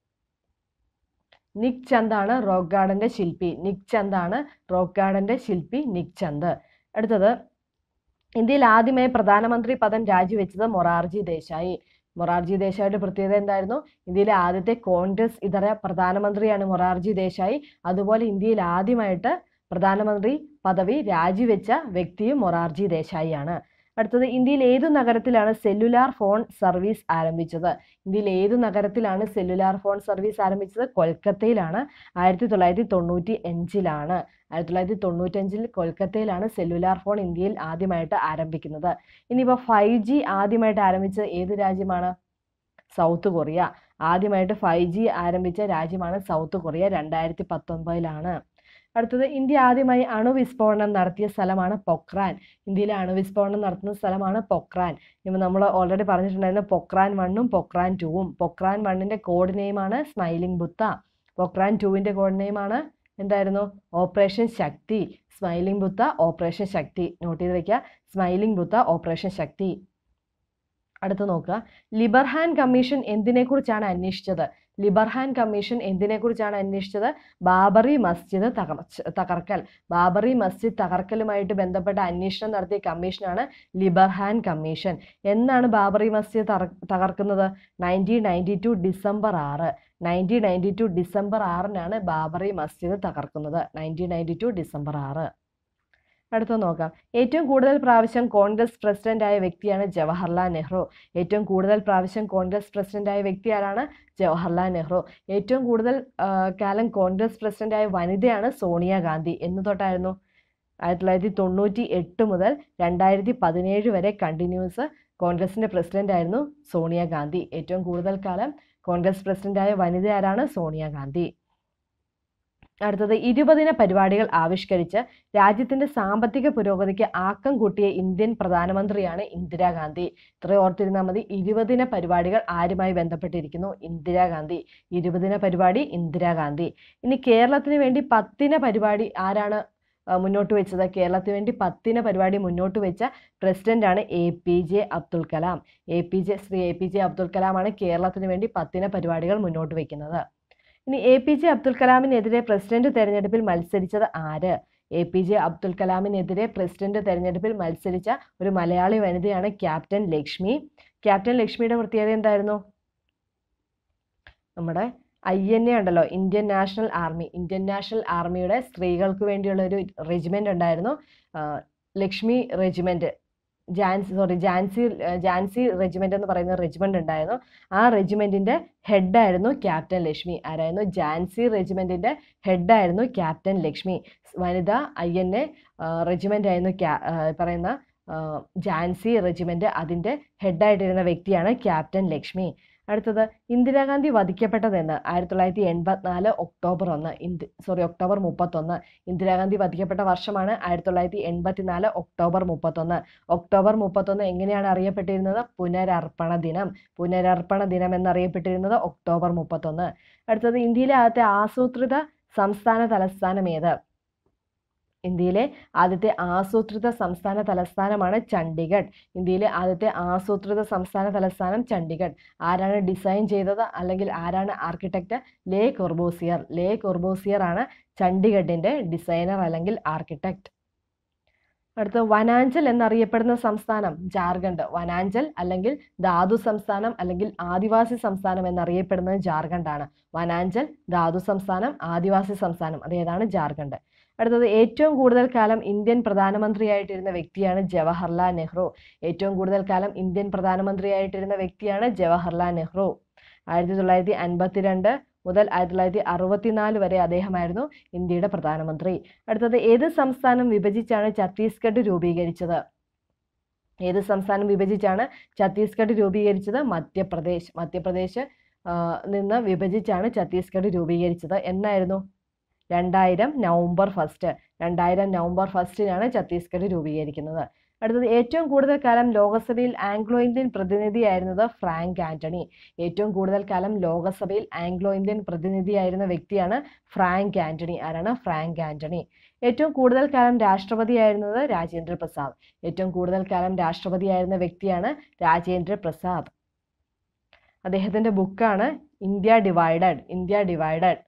A: നിക് ചന്ദ് ആണ് റോക്ക് ഗാർഡന്റെ ശില്പി നിക് ചന്ദ് ആണ് റോക്ക് ഗാർഡന്റെ ശില്പി നിക് ചന്ദ് അടുത്തത് ഇന്ത്യയിൽ ആദ്യമായി പ്രധാനമന്ത്രി പദം രാജിവെച്ചത് മൊറാർജി ദേശായി മൊറാർജി ദേശായിയുടെ പ്രത്യേകത എന്തായിരുന്നു ഇന്ത്യയിലെ ആദ്യത്തെ കോൺഗ്രസ് ഇതര പ്രധാനമന്ത്രിയാണ് മൊറാർജി ദേശായി അതുപോലെ ഇന്ത്യയിൽ ആദ്യമായിട്ട് പ്രധാനമന്ത്രി പദവി രാജിവെച്ച വ്യക്തിയും മൊറാർജി ദേശായിയാണ് അടുത്തത് ഇന്ത്യയിൽ ഏതു നഗരത്തിലാണ് സെല്ലുലാർ ഫോൺ സർവീസ് ആരംഭിച്ചത് ഇന്ത്യയിൽ ഏതു നഗരത്തിലാണ് സെല്ലുലാർ ഫോൺ സർവീസ് ആരംഭിച്ചത് കൊൽക്കത്തയിലാണ് ആയിരത്തി തൊള്ളായിരത്തി തൊണ്ണൂറ്റി അഞ്ചിലാണ് ആയിരത്തി തൊള്ളായിരത്തി തൊണ്ണൂറ്റഞ്ചിൽ കൊൽക്കത്തയിലാണ് സെല്ലുലാർ ഫോൺ ഇന്ത്യയിൽ ആദ്യമായിട്ട് ആരംഭിക്കുന്നത് ഇനിയിപ്പോൾ ഫൈവ് ജി ആദ്യമായിട്ട് ആരംഭിച്ചത് ഏത് രാജ്യമാണ് സൗത്ത് കൊറിയ ആദ്യമായിട്ട് ഫൈവ് ജി ആരംഭിച്ച രാജ്യമാണ് സൗത്ത് കൊറിയ രണ്ടായിരത്തി പത്തൊമ്പതിലാണ് അടുത്തത് ഇന്ത്യ ആദ്യമായി അണുവിസ്ഫോടനം നടത്തിയ സ്ഥലമാണ് പൊക്രാൻ ഇന്ത്യയിലെ അണുവിസ്ഫോടനം നടത്തുന്ന സ്ഥലമാണ് പൊക്രാൻ ഇപ്പം നമ്മൾ ഓൾറെഡി പറഞ്ഞിട്ടുണ്ടായിരുന്നു പൊക്രാൻ വണ്ണും പൊക്രാൻ ടൂവും പൊക്രാൻ വണ്ണിൻ്റെ കോഡ് നെയിമാണ് സ്മൈലിംഗ് ബുത്ത പൊക്രാൻ ടൂവിൻ്റെ കോഡ് നെയിമാണ് എന്തായിരുന്നു operation Shakti smiling Buddha operation Shakti note ചെയ്ത് വെക്കുക സ്മൈലിംഗ് ബുത്ത ഓപ്പറേഷൻ ശക്തി അടുത്ത് നോക്കുക ലിബർഹാൻ കമ്മീഷൻ എന്തിനെക്കുറിച്ചാണ് അന്വേഷിച്ചത് ലിബർഹാൻ കമ്മീഷൻ എന്തിനെക്കുറിച്ചാണ് അന്വേഷിച്ചത് ബാബറി മസ്ജിദ് തകർച്ച തകർക്കൽ ബാബറി മസ്ജിദ് തകർക്കലുമായിട്ട് ബന്ധപ്പെട്ട അന്വേഷണം നടത്തിയ കമ്മീഷനാണ് ലിബർഹാൻ കമ്മീഷൻ എന്നാണ് ബാബറി മസ്ജിദ് തറ- തകർക്കുന്നത് നയൻറ്റീൻ നയൻറ്റി ടു ഡിസംബർ ആറ് നയൻറ്റീൻ നയൻറ്റി ടു ഡിസംബർ ആറിനാണ് ബാബറി മസ്ജിദ് തകർക്കുന്നത് നയൻറ്റീൻ നയൻറ്റി ടു ഡിസംബർ ആറ് അടുത്ത നോക്കാം ഏറ്റവും കൂടുതൽ പ്രാവശ്യം കോൺഗ്രസ് പ്രസിഡന്റായ വ്യക്തിയാണ് ജവഹർലാൽ നെഹ്റു ഏറ്റവും കൂടുതൽ പ്രാവശ്യം കോൺഗ്രസ് പ്രസിഡന്റായ വ്യക്തി ആരാണ് ജവഹർലാൽ നെഹ്റു ഏറ്റവും കൂടുതൽ ആ, കാലം കോൺഗ്രസ് പ്രസിഡന്റായ വനിതയാണ് സോണിയാഗാന്ധി എന്ന് തൊട്ടായിരുന്നു ആയിരത്തി തൊള്ളായിരത്തി തൊണ്ണൂറ്റി എട്ട് മുതൽ രണ്ടായിരത്തി പതിനേഴ് വരെ കണ്ടിന്യൂസ് കോൺഗ്രസിന്റെ പ്രസിഡന്റ് ആയിരുന്നു സോണിയാഗാന്ധി ഏറ്റവും കൂടുതൽ കാലം കോൺഗ്രസ് പ്രസിഡന്റായ വനിത ആരാണ് സോണിയാഗാന്ധി അടുത്തത് ഇരുപതിന പരിപാടികൾ ആവിഷ്കരിച്ച് രാജ്യത്തിന്റെ സാമ്പത്തിക പുരോഗതിക്ക് ആക്കം കൂട്ടിയ ഇന്ത്യൻ പ്രധാനമന്ത്രിയാണ് ഇന്ദിരാഗാന്ധി ഇത്രയും ഓർത്തിരുന്നാൽ മതി ഇരുപതിന പരിപാടികൾ ആരുമായി ബന്ധപ്പെട്ടിരിക്കുന്നു ഇന്ദിരാഗാന്ധി ഇരുപതിന പരിപാടി ഇന്ദിരാഗാന്ധി ഇനി കേരളത്തിന് വേണ്ടി പത്തിന പരിപാടി ആരാണ് ആ, മുന്നോട്ട് വെച്ചത് കേരളത്തിന് വേണ്ടി പത്തിന പരിപാടി മുന്നോട്ട് വെച്ച പ്രസിഡന്റാണ് A P J Abdul Kalam A P J Shri A P J Abdul കലാമാണ് കേരളത്തിന് വേണ്ടി പത്തിന പരിപാടികൾ മുന്നോട്ട് വെക്കുന്നത് ഇനി എ പി ജെ അബ്ദുൽ കലാമിനെതിരെ പ്രസിഡന്റ് തെരഞ്ഞെടുപ്പിൽ മത്സരിച്ചത് ആര് എ പി ജെ അബ്ദുൽ കലാമിനെതിരെ പ്രസിഡന്റ് തെരഞ്ഞെടുപ്പിൽ മത്സരിച്ച ഒരു മലയാളി വനിതയാണ് ക്യാപ്റ്റൻ ലക്ഷ്മി ക്യാപ്റ്റൻ ലക്ഷ്മിയുടെ പ്രത്യേകത എന്തായിരുന്നു നമ്മുടെ ഐ എൻ എ ഉണ്ടല്ലോ Indian national army Indian national ആർമിയുടെ സ്ത്രീകൾക്ക് വേണ്ടിയുള്ള ഒരു റെജിമെന്റ് ഉണ്ടായിരുന്നു ആ, Lakshmi regiment Jhansi sorry Jhansi Jhansi regiment എന്ന് പറയുന്ന റെജിമെന്റ് ഉണ്ടായിരുന്നു ആ റെജിമെന്റിന്റെ ഹെഡായിരുന്നു ക്യാപ്റ്റൻ ലക്ഷ്മി ആരായിരുന്നു ജാൻസി റെജിമെന്റിന്റെ ഹെഡായിരുന്നു ക്യാപ്റ്റൻ ലക്ഷ്മി വനിത ഐ എൻ എ റെജിമെന്റ് ആയിരുന്നു ക്യാ- ആ, പറയുന്ന ആ, ജാൻസി റെജിമെന്റ് അതിന്റെ ഹെഡായിട്ടിരുന്ന വ്യക്തിയാണ് ക്യാപ്റ്റൻ ലക്ഷ്മി അടുത്തത് ഇന്ദിരാഗാന്ധി വധിക്കപ്പെട്ടതെന്ന് ആയിരത്തി തൊള്ളായിരത്തി എൺപത്തിനാല് ഒക്ടോബർ ഒന്ന് ഇന്ത്യ സോറി ഒക്ടോബർ മുപ്പത്തൊന്ന് ഇന്ദിരാഗാന്ധി വധിക്കപ്പെട്ട വർഷമാണ് ആയിരത്തി തൊള്ളായിരത്തി എൺപത്തിനാല് ഒക്ടോബർ മുപ്പത്തൊന്ന് ഒക്ടോബർ മുപ്പത്തൊന്ന് എങ്ങനെയാണ് അറിയപ്പെട്ടിരുന്നത് പുനരർപ്പണ ദിനം പുനരർപ്പണ ദിനം എന്നറിയപ്പെട്ടിരുന്നത് ഒക്ടോബർ മുപ്പത്തൊന്ന് അടുത്തത് ഇന്ത്യയിലെ ആദ്യത്തെ ആസൂത്രിത സംസ്ഥാന തലസ്ഥാനം ഏത് ഇന്ത്യയിലെ ആദ്യത്തെ ആസൂത്രിത സംസ്ഥാന തലസ്ഥാനമാണ് ചണ്ഡീഗഡ് ഇന്ത്യയിലെ ആദ്യത്തെ ആസൂത്രിത സംസ്ഥാന തലസ്ഥാനം ചണ്ഡീഗഡ് ആരാണ് ഡിസൈൻ ചെയ്തത് അല്ലെങ്കിൽ ആരാണ് ആർക്കിടെക്റ്റ് ലേ കൊർബോസിയർ ലേ കൊർബോസിയർ ആണ് ചണ്ഡീഗഡിന്റെ ഡിസൈനർ അല്ലെങ്കിൽ ആർക്കിടെക്റ്റ് അടുത്ത വനാഞ്ചൽ എന്നറിയപ്പെടുന്ന സംസ്ഥാനം ജാർഖണ്ഡ് വനാഞ്ചൽ അല്ലെങ്കിൽ ധാതു സംസ്ഥാനം അല്ലെങ്കിൽ ആദിവാസി സംസ്ഥാനം എന്നറിയപ്പെടുന്നത് ജാർഖണ്ഡാണ് വനാഞ്ചൽ ധാതു സംസ്ഥാനം ആദിവാസി സംസ്ഥാനം അതേതാണ് ജാർഖണ്ഡ് അടുത്തത് ഏറ്റവും കൂടുതൽ കാലം ഇന്ത്യൻ പ്രധാനമന്ത്രിയായിട്ടിരുന്ന വ്യക്തിയാണ് ജവഹർലാൽ നെഹ്റു ഏറ്റവും കൂടുതൽ കാലം ഇന്ത്യൻ പ്രധാനമന്ത്രിയായിട്ടിരുന്ന വ്യക്തിയാണ് ജവഹർലാൽ നെഹ്റു ആയിരത്തി തൊള്ളായിരത്തി അൻപത്തിരണ്ട് മുതൽ ആയിരത്തി തൊള്ളായിരത്തി അറുപത്തിനാല് വരെ അദ്ദേഹമായിരുന്നു ഇന്ത്യയുടെ പ്രധാനമന്ത്രി അടുത്തത് ഏത് സംസ്ഥാനം വിഭജിച്ചാണ് ഛത്തീസ്ഗഡ് രൂപീകരിച്ചത് ഏത് സംസ്ഥാനം വിഭജിച്ചാണ് ഛത്തീസ്ഗഡ് രൂപീകരിച്ചത് മധ്യപ്രദേശ് മധ്യപ്രദേശ് ആ, നിന്ന് വിഭജിച്ചാണ് ഛത്തീസ്ഗഡ് രൂപീകരിച്ചത് എന്നായിരുന്നു രണ്ടായിരം നവംബർ ഫസ്റ്റ് രണ്ടായിരം നവംബർ ഫസ്റ്റിനാണ് ഛത്തീസ്ഗഡ് രൂപീകരിക്കുന്നത് അടുത്തത് ഏറ്റവും കൂടുതൽ കാലം ലോകസഭയിൽ ആംഗ്ലോ ഇന്ത്യൻ പ്രതിനിധിയായിരുന്നത് ഫ്രാങ്ക് ആന്റണി ഏറ്റവും കൂടുതൽ കാലം ലോകസഭയിൽ ആംഗ്ലോ ഇന്ത്യൻ പ്രതിനിധിയായിരുന്ന വ്യക്തിയാണ് ഫ്രാങ്ക് ആന്റണി ആരാണ് ഫ്രാങ്ക് ആന്റണി ഏറ്റവും കൂടുതൽ കാലം രാഷ്ട്രപതിയായിരുന്നത് രാജേന്ദ്ര പ്രസാദ് ഏറ്റവും കൂടുതൽ കാലം രാഷ്ട്രപതിയായിരുന്ന വ്യക്തിയാണ് രാജേന്ദ്ര പ്രസാദ് അദ്ദേഹത്തിന്റെ ബുക്കാണ് ഇന്ത്യ ഡിവൈഡഡ് ഇന്ത്യ ഡിവൈഡഡ്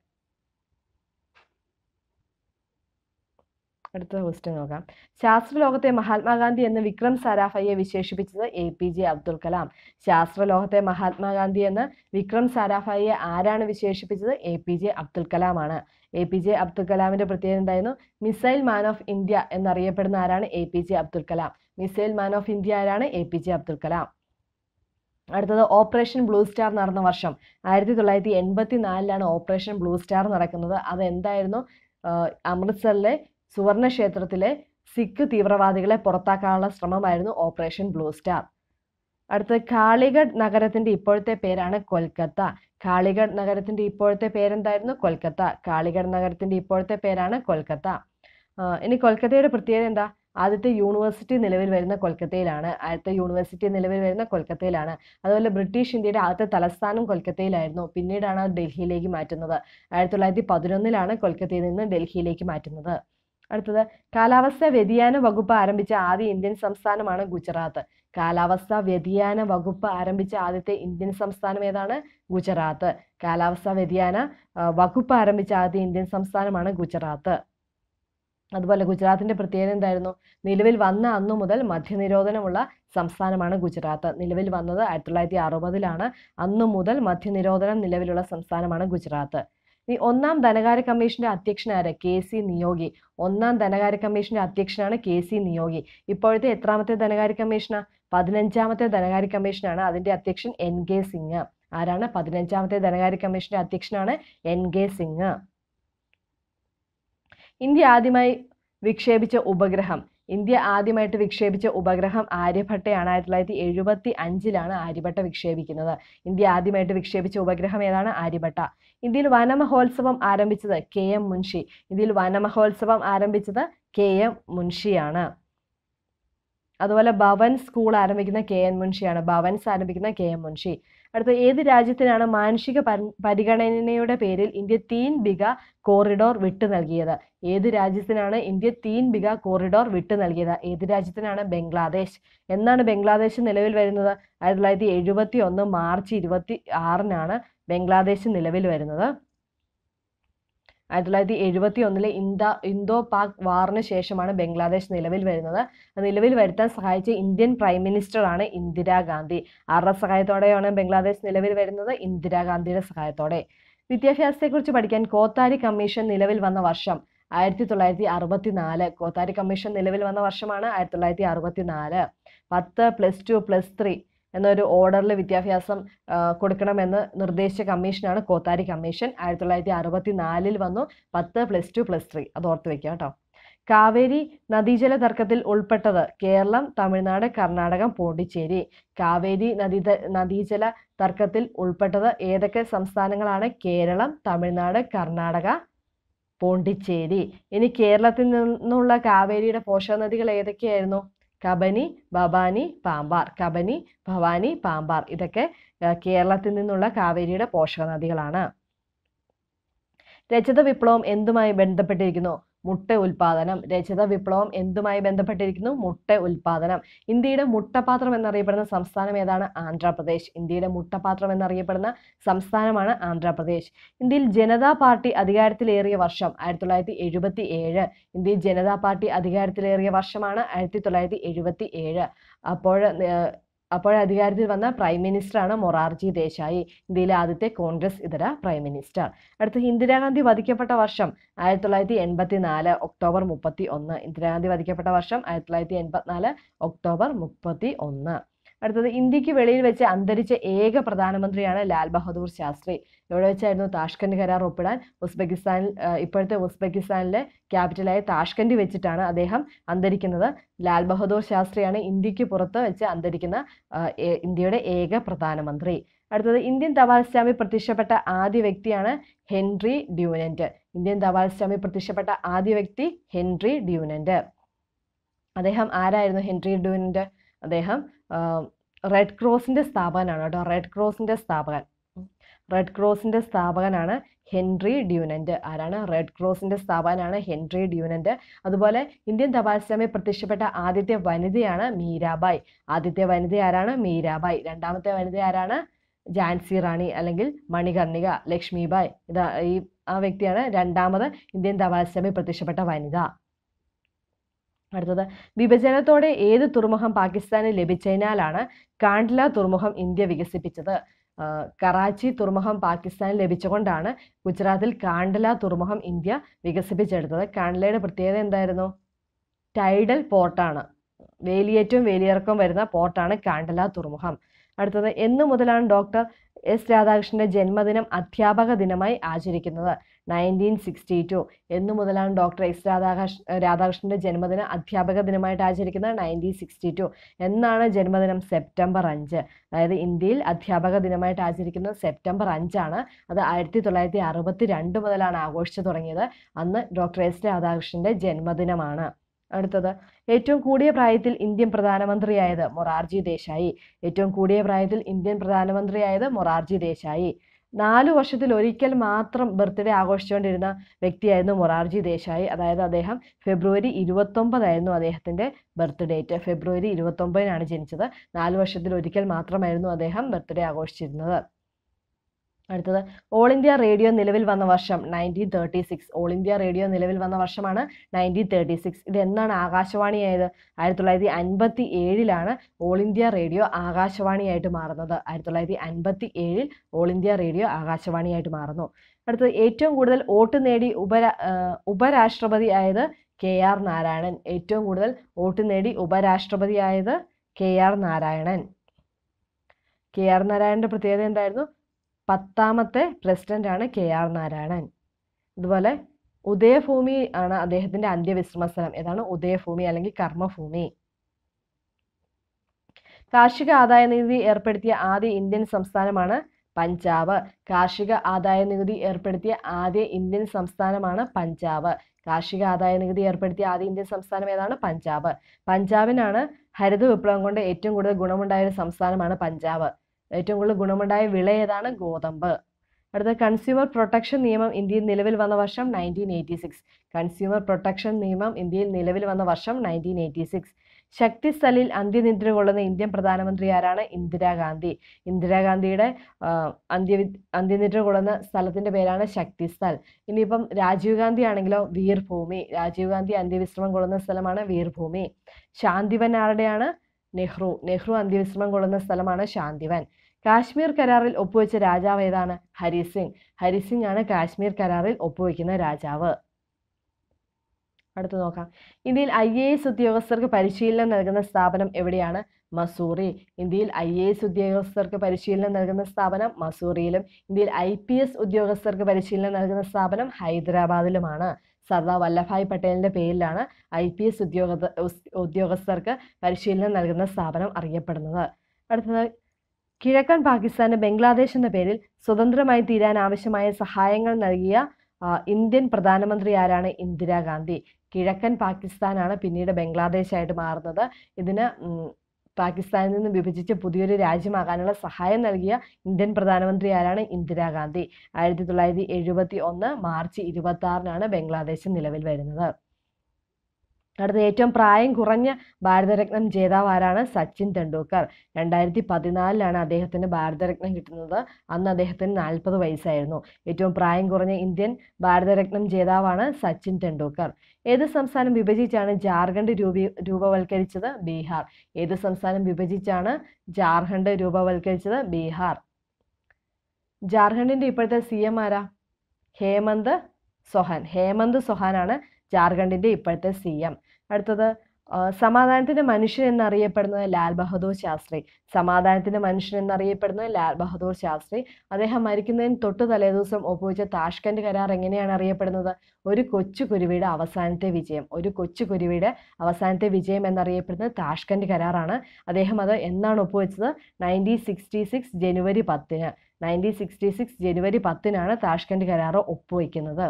A: അടുത്ത ക്വസ്റ്റ്യൻ നോക്കാം ശാസ്ത്രലോകത്തെ മഹാത്മാഗാന്ധി എന്ന് വിക്രം സാരാഭായിയെ വിശേഷിപ്പിച്ചത് A P J Abdul Kalam ശാസ്ത്രലോകത്തെ മഹാത്മാഗാന്ധി എന്ന് വിക്രം സാരാഭായിയെ ആരാണ് വിശേഷിപ്പിച്ചത് എ പി ജെ അബ്ദുൽ കലാമാണ് എ പി ജെ അബ്ദുൽ കലാമിന്റെ പ്രത്യേകത എന്തായിരുന്നു മിസൈൽ മാൻ ഓഫ് ഇന്ത്യ എന്നറിയപ്പെടുന്ന ആരാണ് A P J Abdul Kalam missile man of India ആരാണ് A P J Abdul Kalam അടുത്തത് ഓപ്പറേഷൻ ബ്ലൂ സ്റ്റാർ നടന്ന വർഷം ആയിരത്തി തൊള്ളായിരത്തി എൺപത്തി നാലിലാണ് ഓപ്പറേഷൻ ബ്ലൂ സ്റ്റാർ നടക്കുന്നത് അത് എന്തായിരുന്നു ആഹ് അമൃത്സറിലെ സുവർണ ക്ഷേത്രത്തിലെ സിഖ് തീവ്രവാദികളെ പുറത്താക്കാനുള്ള ശ്രമമായിരുന്നു ഓപ്പറേഷൻ ബ്ലൂ സ്റ്റാർ അടുത്തത് കാളിഗഡ് നഗരത്തിന്റെ ഇപ്പോഴത്തെ പേരാണ് കൊൽക്കത്ത കാളിഗഡ് നഗരത്തിന്റെ ഇപ്പോഴത്തെ പേരെന്തായിരുന്നു കൊൽക്കത്ത കാളിഗഡ് നഗരത്തിന്റെ ഇപ്പോഴത്തെ പേരാണ് കൊൽക്കത്ത ആഹ് ഇനി കൊൽക്കത്തയുടെ പ്രത്യേകത എന്താ ആദ്യത്തെ യൂണിവേഴ്സിറ്റി നിലവിൽ വരുന്ന കൊൽക്കത്തയിലാണ് ആദ്യത്തെ യൂണിവേഴ്സിറ്റി നിലവിൽ വരുന്ന കൊൽക്കത്തയിലാണ് അതുപോലെ ബ്രിട്ടീഷ് ഇന്ത്യയുടെ ആദ്യത്തെ തലസ്ഥാനം കൊൽക്കത്തയിലായിരുന്നു പിന്നീടാണ് അത് ഡൽഹിയിലേക്ക് മാറ്റുന്നത് ആയിരത്തി തൊള്ളായിരത്തി പതിനൊന്നിലാണ് കൊൽക്കത്തയിൽ നിന്ന് ഡൽഹിയിലേക്ക് മാറ്റുന്നത് അടുത്തത് കാലാവസ്ഥാ വ്യതിയാന വകുപ്പ് ആരംഭിച്ച ആദ്യ ഇന്ത്യൻ സംസ്ഥാനമാണ് ഗുജറാത്ത് കാലാവസ്ഥാ വ്യതിയാന വകുപ്പ് ആരംഭിച്ച ആദ്യത്തെ ഇന്ത്യൻ സംസ്ഥാനം ഏതാണ് ഗുജറാത്ത് കാലാവസ്ഥാ വ്യതിയാന ആ, വകുപ്പ് ആരംഭിച്ച ആദ്യ ഇന്ത്യൻ സംസ്ഥാനമാണ് ഗുജറാത്ത് അതുപോലെ ഗുജറാത്തിന്റെ പ്രത്യേകത എന്തായിരുന്നു നിലവിൽ വന്ന അന്നു മുതൽ മദ്യനിരോധനമുള്ള സംസ്ഥാനമാണ് ഗുജറാത്ത് നിലവിൽ വന്നത് ആയിരത്തി തൊള്ളായിരത്തി അറുപതിലാണ് അന്നു മുതൽ മദ്യനിരോധനം നിലവിലുള്ള സംസ്ഥാനമാണ് ഗുജറാത്ത് ഈ ഒന്നാം ധനകാര്യ കമ്മീഷന്റെ അധ്യക്ഷനാര് കെ സി നിയോഗി ഒന്നാം ധനകാര്യ കമ്മീഷന്റെ അധ്യക്ഷനാണ് കെ സി നിയോഗി ഇപ്പോഴത്തെ എത്രാമത്തെ ധനകാര്യ കമ്മീഷനാ പതിനഞ്ചാമത്തെ ധനകാര്യ കമ്മീഷനാണ് അതിന്റെ അധ്യക്ഷൻ എൻ കെ സിംഗ് ആരാണ് പതിനഞ്ചാമത്തെ ധനകാര്യ കമ്മീഷന്റെ അധ്യക്ഷനാണ് എൻ കെ സിംഗ് ഇന്ത്യ ആദ്യമായി വിക്ഷേപിച്ച ഉപഗ്രഹം ഇന്ത്യ ആദ്യമായിട്ട് വിക്ഷേപിച്ച ഉപഗ്രഹം ആര്യഭട്ടയാണ് ആയിരത്തി തൊള്ളായിരത്തി എഴുപത്തി അഞ്ചിലാണ് ആര്യഭട്ട വിക്ഷേപിക്കുന്നത് ഇന്ത്യ ആദ്യമായിട്ട് വിക്ഷേപിച്ച ഉപഗ്രഹം ഏതാണ് ആര്യഭട്ട ഇന്ത്യയിൽ വനമഹോത്സവം ആരംഭിച്ചത് കെ എം മുൻഷി ഇന്ത്യയിൽ വനമഹോത്സവം ആരംഭിച്ചത് കെ എം മുൻഷിയാണ് അതുപോലെ ഭവൻ സ്കൂൾ ആരംഭിക്കുന്ന കെ എൻ മുൻഷിയാണ് ഭവൻസ് ആരംഭിക്കുന്ന കെ എം മുൻഷി അടുത്ത ഏത് രാജ്യത്തിനാണ് മാനുഷിക പരി- പരിഗണനയുടെ പേരിൽ ഇന്ത്യ തീൻ ബിഗ കോറിഡോർ വിട്ടു നൽകിയത് ഏത് രാജ്യത്തിനാണ് ഇന്ത്യ തീൻ ബിഗ കോറിഡോർ വിട്ടു നൽകിയത് ഏത് രാജ്യത്തിനാണ് ബംഗ്ലാദേശ് എന്നാണ് ബംഗ്ലാദേശ് നിലവിൽ വരുന്നത് ആയിരത്തി തൊള്ളായിരത്തി എഴുപത്തി ഒന്ന് മാർച്ച് ഇരുപത്തി ആറിനാണ് ബംഗ്ലാദേശ് നിലവിൽ വരുന്നത് ആയിരത്തി തൊള്ളായിരത്തി എഴുപത്തി ഒന്നിലെ ഇന്ത ഇന്തോ പാക് വാറിന് ശേഷമാണ് ബംഗ്ലാദേശ് നിലവിൽ വരുന്നത് അത് നിലവിൽ വരുത്താൻ സഹായിച്ച ഇന്ത്യൻ പ്രൈം മിനിസ്റ്റർ ആണ് ഇന്ദിരാഗാന്ധി ആരുടെ സഹായത്തോടെയാണ് ബംഗ്ലാദേശ് നിലവിൽ വരുന്നത് ഇന്ദിരാഗാന്ധിയുടെ സഹായത്തോടെ വിദ്യാഭ്യാസത്തെക്കുറിച്ച് പഠിക്കാൻ കോത്താരി കമ്മീഷൻ നിലവിൽ വന്ന വർഷം ആയിരത്തി തൊള്ളായിരത്തി അറുപത്തി നാല് കോത്താരി കമ്മീഷൻ നിലവിൽ വന്ന വർഷമാണ് ആയിരത്തി തൊള്ളായിരത്തി അറുപത്തി നാല് പത്ത് പ്ലസ് ടു പ്ലസ് ത്രീ എന്നൊരു ഓർഡറിൽ വിദ്യാഭ്യാസം ആ, കൊടുക്കണമെന്ന് നിർദ്ദേശിച്ച കമ്മീഷനാണ് കോത്താരി കമ്മീഷൻ ആയിരത്തി തൊള്ളായിരത്തി അറുപത്തി നാലിൽ വന്നു പത്ത് പ്ലസ് ടു പ്ലസ് ത്രീ അത് ഓർത്ത് വെക്കുക കേട്ടോ കാവേരി നദീജല തർക്കത്തിൽ ഉൾപ്പെട്ടത് കേരളം തമിഴ്നാട് കർണാടകം പോണ്ടിച്ചേരി കാവേരി നദീ നദീജല തർക്കത്തിൽ ഉൾപ്പെട്ടത് ഏതൊക്കെ സംസ്ഥാനങ്ങളാണ് കേരളം തമിഴ്നാട് കർണാടക പോണ്ടിച്ചേരി ഇനി കേരളത്തിൽ നിന്നുള്ള കാവേരിയുടെ പോഷക നദികൾ ഏതൊക്കെയായിരുന്നു കബനി ഭവാനി പാമ്പാർ കബനി ഭവാനി പാമ്പാർ ഇതൊക്കെ ആ, കേരളത്തിൽ നിന്നുള്ള കാവേരിയുടെ പോഷക നദികളാണ് രജത വിപ്ലവം എന്തുമായി ബന്ധപ്പെട്ടിരിക്കുന്നു മുട്ട ഉൽപാദനം രജത വിപ്ലവം എന്തുമായി ബന്ധപ്പെട്ടിരിക്കുന്നു മുട്ട ഉൽപാദനം ഇന്ത്യയുടെ മുട്ടപാത്രം എന്നറിയപ്പെടുന്ന സംസ്ഥാനം ഏതാണ് ആന്ധ്രാപ്രദേശ് ഇന്ത്യയുടെ മുട്ടപാത്രം എന്നറിയപ്പെടുന്ന സംസ്ഥാനമാണ് ആന്ധ്രാപ്രദേശ് ഇന്ത്യയിൽ ജനതാ പാർട്ടി അധികാരത്തിലേറിയ വർഷം ആയിരത്തി തൊള്ളായിരത്തി എഴുപത്തി ഏഴ് ഇന്ത്യയിൽ ജനതാ പാർട്ടി അധികാരത്തിലേറിയ വർഷമാണ് ആയിരത്തി തൊള്ളായിരത്തി എഴുപത്തി ഏഴ് അപ്പോൾ ഏഹ്, അപ്പോൾ അധികാരത്തിൽ വന്ന പ്രൈം മിനിസ്റ്ററാണ് മൊറാർജി ദേശായി ഇന്ത്യയിലെ ആദ്യത്തെ കോൺഗ്രസ് ഇതര പ്രൈം മിനിസ്റ്റർ അടുത്ത ഇന്ദിരാഗാന്ധി വധിക്കപ്പെട്ട വർഷം ആയിരത്തി തൊള്ളായിരത്തി എൺപത്തി നാല് ഒക്ടോബർ മുപ്പത്തി ഒന്ന് ഇന്ദിരാഗാന്ധി വധിക്കപ്പെട്ട വർഷം ആയിരത്തി തൊള്ളായിരത്തി എൺപത്തിനാല് ഒക്ടോബർ മുപ്പത്തി ഒന്ന് അടുത്തത് ഇന്ത്യക്ക് വെളിയിൽ വെച്ച് അന്തരിച്ച ഏക പ്രധാനമന്ത്രിയാണ് ലാൽ ബഹദൂർ ശാസ്ത്രി എവിടെ വെച്ചായിരുന്നു താഷ്കന്റ് കരാർ ഒപ്പിടാൻ ഉസ്ബെക്കിസ്ഥാനിൽ ആ, ഇപ്പോഴത്തെ ഉസ്ബെക്കിസ്ഥാനിലെ ക്യാപിറ്റലായ താഷ്കന്റ് വെച്ചിട്ടാണ് അദ്ദേഹം അന്തരിക്കുന്നത് ലാൽ ബഹദൂർ ശാസ്ത്രിയാണ് ഇന്ത്യക്ക് പുറത്ത് വെച്ച് അന്തരിക്കുന്ന ആ, ഏ- ഇന്ത്യയുടെ ഏക പ്രധാനമന്ത്രി അടുത്തത് ഇന്ത്യൻ തപാൽ സ്റ്റാമ്പിൽ പ്രത്യക്ഷപ്പെട്ട ആദ്യ വ്യക്തിയാണ് ഹെൻറി ഡ്യൂനന്റ് ഇന്ത്യൻ തപാൽ സ്റ്റാമ്പിൽ പ്രത്യക്ഷപ്പെട്ട ആദ്യ വ്യക്തി ഹെൻറി ഡ്യൂനന്റ് അദ്ദേഹം ആരായിരുന്നു ഹെൻറി ഡ്യൂനന്റ് അദ്ദേഹം റെഡ് ക്രോസിന്റെ സ്ഥാപകനാണ് കേട്ടോ റെഡ് ക്രോസിന്റെ സ്ഥാപകൻ റെഡ് ക്രോസിന്റെ സ്ഥാപകനാണ് ഹെൻറി ഡ്യൂനന്റ് ആരാണ് റെഡ് ക്രോസിന്റെ സ്ഥാപകനാണ് ഹെൻറി ഡ്യൂനന്റ് അതുപോലെ ഇന്ത്യൻ തപാൽ സ്റ്റാമ്പിൽ പ്രത്യക്ഷപ്പെട്ട ആദ്യത്തെ വനിതയാണ് മീരാബായ് ആദ്യത്തെ വനിത ആരാണ് മീരാബായ് രണ്ടാമത്തെ വനിത ആരാണ് ജാൻസി റാണി അല്ലെങ്കിൽ മണികർണിക ലക്ഷ്മിബായ് ഇതാ ഈ ആ വ്യക്തിയാണ് രണ്ടാമത് ഇന്ത്യൻ തപാൽ സ്റ്റാമ്പിൽ പ്രത്യക്ഷപ്പെട്ട വനിത അടുത്തത് വിഭജനത്തോടെ ഏത് തുറമുഖം പാകിസ്ഥാന് ലഭിച്ചതിനാലാണ് കാണ്ട്ല തുറമുഖം ഇന്ത്യ വികസിപ്പിച്ചത് ആ, കറാച്ചി തുറമുഖം പാകിസ്ഥാന് ലഭിച്ചുകൊണ്ടാണ് ഗുജറാത്തിൽ കാണ്ഡല തുറമുഖം ഇന്ത്യ വികസിപ്പിച്ചെടുത്തത് കാണ്ഡലയുടെ പ്രത്യേകത എന്തായിരുന്നു ടൈഡൽ പോർട്ടാണ് വേലിയേറ്റവും വേലിയിറക്കവും വരുന്ന പോർട്ടാണ് കാണ്ഡല തുറമുഖം അടുത്തത് എന്നു മുതലാണ് ഡോക്ടർ എസ് രാധാകൃഷ്ണന്റെ ജന്മദിനം അധ്യാപക ദിനമായി ആചരിക്കുന്നത് നയൻറ്റീൻ സിക്സ്റ്റി ടു എന്നു മുതലാണ് ഡോക്ടർ എസ് രാധാകൃഷ്ണ രാധാകൃഷ്ണന്റെ ജന്മദിനം അധ്യാപക ദിനമായിട്ട് ആചരിക്കുന്നത് നയൻറ്റീൻ സിക്സ്റ്റി ടു എന്നാണ് ജന്മദിനം സെപ്റ്റംബർ അഞ്ച് അതായത് ഇന്ത്യയിൽ അധ്യാപക ദിനമായിട്ട് ആചരിക്കുന്നത് സെപ്റ്റംബർ അഞ്ചാണ് അത് ആയിരത്തി തൊള്ളായിരത്തി അറുപത്തി രണ്ട് മുതലാണ് ആഘോഷിച്ചു തുടങ്ങിയത് അന്ന് ഡോക്ടർ എസ് രാധാകൃഷ്ണന്റെ ജന്മദിനമാണ് അടുത്തത് ഏറ്റവും കൂടിയ പ്രായത്തിൽ ഇന്ത്യൻ പ്രധാനമന്ത്രിയായത് മൊറാർജി ദേശായി ഏറ്റവും കൂടിയ പ്രായത്തിൽ ഇന്ത്യൻ പ്രധാനമന്ത്രിയായത് മൊറാർജി ദേശായി നാലു വർഷത്തിൽ ഒരിക്കൽ മാത്രം ബർത്ത്ഡേ ആഘോഷിച്ചുകൊണ്ടിരുന്ന വ്യക്തിയായിരുന്നു മൊറാർജി ദേശായി അതായത് അദ്ദേഹം ഫെബ്രുവരി ഇരുപത്തൊമ്പതായിരുന്നു അദ്ദേഹത്തിൻ്റെ ബർത്ത് ഡേറ്റ് ഫെബ്രുവരി ഇരുപത്തൊമ്പതിനാണ് ജനിച്ചത് നാല് വർഷത്തിൽ ഒരിക്കൽ മാത്രമായിരുന്നു അദ്ദേഹം ബർത്ത്ഡേ ആഘോഷിച്ചിരുന്നത് അടുത്തത് ഓൾ ഇന്ത്യ റേഡിയോ നിലവിൽ വന്ന വർഷം nineteen thirty six all India radio നിലവിൽ വന്ന വർഷമാണ് നയൻറ്റീൻ തേർട്ടി സിക്സ് ഇത് എന്നാണ് ആകാശവാണിയായത് ആയിരത്തി തൊള്ളായിരത്തി അൻപത്തി ഏഴിലാണ് ഓൾ ഇന്ത്യ റേഡിയോ ആകാശവാണിയായിട്ട് മാറുന്നത് ആയിരത്തി തൊള്ളായിരത്തി അൻപത്തി ഏഴിൽ ഓൾ ഇന്ത്യ റേഡിയോ ആകാശവാണിയായിട്ട് മാറുന്നു അടുത്തത് ഏറ്റവും കൂടുതൽ വോട്ട് നേടി ഉപരാ ആ, ഉപരാഷ്ട്രപതി ആയത് കെ ആർ നാരായണൻ ഏറ്റവും കൂടുതൽ വോട്ട് നേടി ഉപരാഷ്ട്രപതി ആയത് K R Narayanan K R നാരായണന്റെ പ്രത്യേകത എന്തായിരുന്നു പത്താമത്തെ പ്രസിഡന്റ് ആണ് കെ ആർ നാരായണൻ അതുപോലെ ഉദയഭൂമി ആണ് അദ്ദേഹത്തിന്റെ അന്ത്യവിശ്രമ സ്ഥലം ഏതാണ് ഉദയഭൂമി അല്ലെങ്കിൽ കർമ്മഭൂമി കാർഷിക ആദായ നികുതി ഏർപ്പെടുത്തിയ ആദ്യ ഇന്ത്യൻ സംസ്ഥാനമാണ് പഞ്ചാബ് കാർഷിക ആദായ നികുതി ഏർപ്പെടുത്തിയ ആദ്യ ഇന്ത്യൻ സംസ്ഥാനമാണ് പഞ്ചാബ് കാർഷിക ആദായ നികുതി ഏർപ്പെടുത്തിയ ആദ്യ ഇന്ത്യൻ സംസ്ഥാനം ഏതാണ് പഞ്ചാബ് പഞ്ചാബിനാണ് ഹരിത വിപ്ലവം കൊണ്ട് ഏറ്റവും കൂടുതൽ ഗുണമുണ്ടായ ഒരു സംസ്ഥാനമാണ് പഞ്ചാബ് ഏറ്റവും കൂടുതൽ ഗുണമുണ്ടായ വിള ഏതാണ് ഗോതമ്പ് അടുത്ത കൺസ്യൂമർ പ്രൊട്ടക്ഷൻ നിയമം ഇന്ത്യയിൽ നിലവിൽ വന്ന വർഷം nineteen eighty six consumer protection നിയമം ഇന്ത്യയിൽ നിലവിൽ വന്ന വർഷം നയൻറ്റീൻ എയ്റ്റി സിക്സ് ശക്തിസ്ഥലിൽ അന്ത്യനിദ്ര കൊള്ളുന്ന ഇന്ത്യൻ പ്രധാനമന്ത്രി ആരാണ് ഇന്ദിരാഗാന്ധി ഇന്ദിരാഗാന്ധിയുടെ ആ, അന്ത്യ അന്ത്യനിദ്ര കൊള്ളുന്ന സ്ഥലത്തിന്റെ പേരാണ് ശക്തിസ്ഥൽ ഇനിയിപ്പം രാജീവ് ഗാന്ധി ആണെങ്കിലോ വീർഭൂമി രാജീവ് ഗാന്ധി അന്ത്യവിശ്രമം കൊള്ളുന്ന സ്ഥലമാണ് വീർഭൂമി ശാന്തിവൻ ആരുടെയാണ് നെഹ്റു നെഹ്റു അന്ത്യവിശ്രമം കൊള്ളുന്ന സ്ഥലമാണ് ശാന്തിവൻ കാശ്മീർ കരാറിൽ ഒപ്പുവെച്ച രാജാവ് ഏതാണ് ഹരി സിംഗ് ഹരി സിംഗ് ആണ് കാശ്മീർ കരാറിൽ ഒപ്പുവെക്കുന്ന രാജാവ് അടുത്ത് നോക്കാം ഇന്ത്യയിൽ ഐ എ എസ് ഉദ്യോഗസ്ഥർക്ക് പരിശീലനം നൽകുന്ന സ്ഥാപനം എവിടെയാണ് മസൂറി ഇന്ത്യയിൽ ഐ എ എസ് ഉദ്യോഗസ്ഥർക്ക് പരിശീലനം നൽകുന്ന സ്ഥാപനം മസൂറിയിലും ഇന്ത്യയിൽ ഐ പി എസ് ഉദ്യോഗസ്ഥർക്ക് പരിശീലനം നൽകുന്ന സ്ഥാപനം ഹൈദരാബാദിലുമാണ് സർദാർ വല്ലഭായ് പട്ടേലിന്റെ പേരിലാണ് ഐ പി എസ് ഉദ്യോഗ ഉദ്യോഗസ്ഥർക്ക് പരിശീലനം നൽകുന്ന സ്ഥാപനം അറിയപ്പെടുന്നത് അടുത്തത് കിഴക്കൻ പാകിസ്ഥാന് ബംഗ്ലാദേശ് എന്ന പേരിൽ സ്വതന്ത്രമായി തീരാൻ ആവശ്യമായ സഹായങ്ങൾ നൽകിയ ആ, ഇന്ത്യൻ പ്രധാനമന്ത്രി ആരാണ് ഇന്ദിരാഗാന്ധി കിഴക്കൻ പാകിസ്ഥാനാണ് പിന്നീട് ബംഗ്ലാദേശായിട്ട് മാറുന്നത് ഇതിന് ഉം, പാകിസ്ഥാനിൽ നിന്ന് വിഭജിച്ച് പുതിയൊരു രാജ്യമാകാനുള്ള സഹായം നൽകിയ ഇന്ത്യൻ പ്രധാനമന്ത്രി ആരാണ് ഇന്ദിരാഗാന്ധി ആയിരത്തി തൊള്ളായിരത്തി എഴുപത്തി ഒന്ന് മാർച്ച് ഇരുപത്തി ആറിനാണ് ബംഗ്ലാദേശ് നിലവിൽ വരുന്നത് അടുത്ത ഏറ്റവും പ്രായം കുറഞ്ഞ ഭാരതരത്നം ജേതാവ് ആരാണ് സച്ചിൻ തെണ്ടുൽക്കർ രണ്ടായിരത്തി പതിനാലിലാണ് അദ്ദേഹത്തിന് ഭാരതരത്നം കിട്ടുന്നത് അന്ന് അദ്ദേഹത്തിന് നാൽപ്പത് വയസ്സായിരുന്നു ഏറ്റവും പ്രായം കുറഞ്ഞ ഇന്ത്യൻ ഭാരതരത്നം ജേതാവാണ് സച്ചിൻ തെണ്ടുൽക്കർ ഏത് സംസ്ഥാനം വിഭജിച്ചാണ് ജാർഖണ്ഡ് രൂപീ രൂപവൽക്കരിച്ചത് ബീഹാർ ഏത് സംസ്ഥാനം വിഭജിച്ചാണ് ജാർഖണ്ഡ് രൂപവൽക്കരിച്ചത് ബീഹാർ ജാർഖണ്ഡിന്റെ ഇപ്പോഴത്തെ സി എം ആരാ ഹേമന്ത് സൊഹാൻ ഹേമന്ത് സൊഹാനാണ് ജാർഖണ്ഡിന്റെ ഇപ്പോഴത്തെ സി എം അടുത്തത് ആ, സമാധാനത്തിന്റെ മനുഷ്യൻ എന്നറിയപ്പെടുന്നത് ലാൽ ബഹദൂർ ശാസ്ത്രി സമാധാനത്തിന്റെ മനുഷ്യൻ എന്നറിയപ്പെടുന്നത് ലാൽ ബഹദൂർ ശാസ്ത്രി അദ്ദേഹം മരിക്കുന്നതിന് തൊട്ടു തലേദിവസം ഒപ്പുവെച്ച താഷ്കന്റ് കരാർ എങ്ങനെയാണ് അറിയപ്പെടുന്നത് ഒരു കൊച്ചു കുരുവിയുടെ അവസാനത്തെ വിജയം ഒരു കൊച്ചു കുരുവിയുടെ അവസാനത്തെ വിജയം എന്നറിയപ്പെടുന്നത് താഷ്കന്റ് കരാറാണ് അദ്ദേഹം അത് എന്നാണ് ഒപ്പുവെച്ചത് നയൻറ്റീൻ സിക്സ്റ്റി സിക്സ് ജനുവരി പത്തിന് നയൻറ്റീൻ സിക്സ്റ്റി സിക്സ് ജനുവരി പത്തിനാണ് താഷ്കന്റ് കരാർ ഒപ്പുവെക്കുന്നത്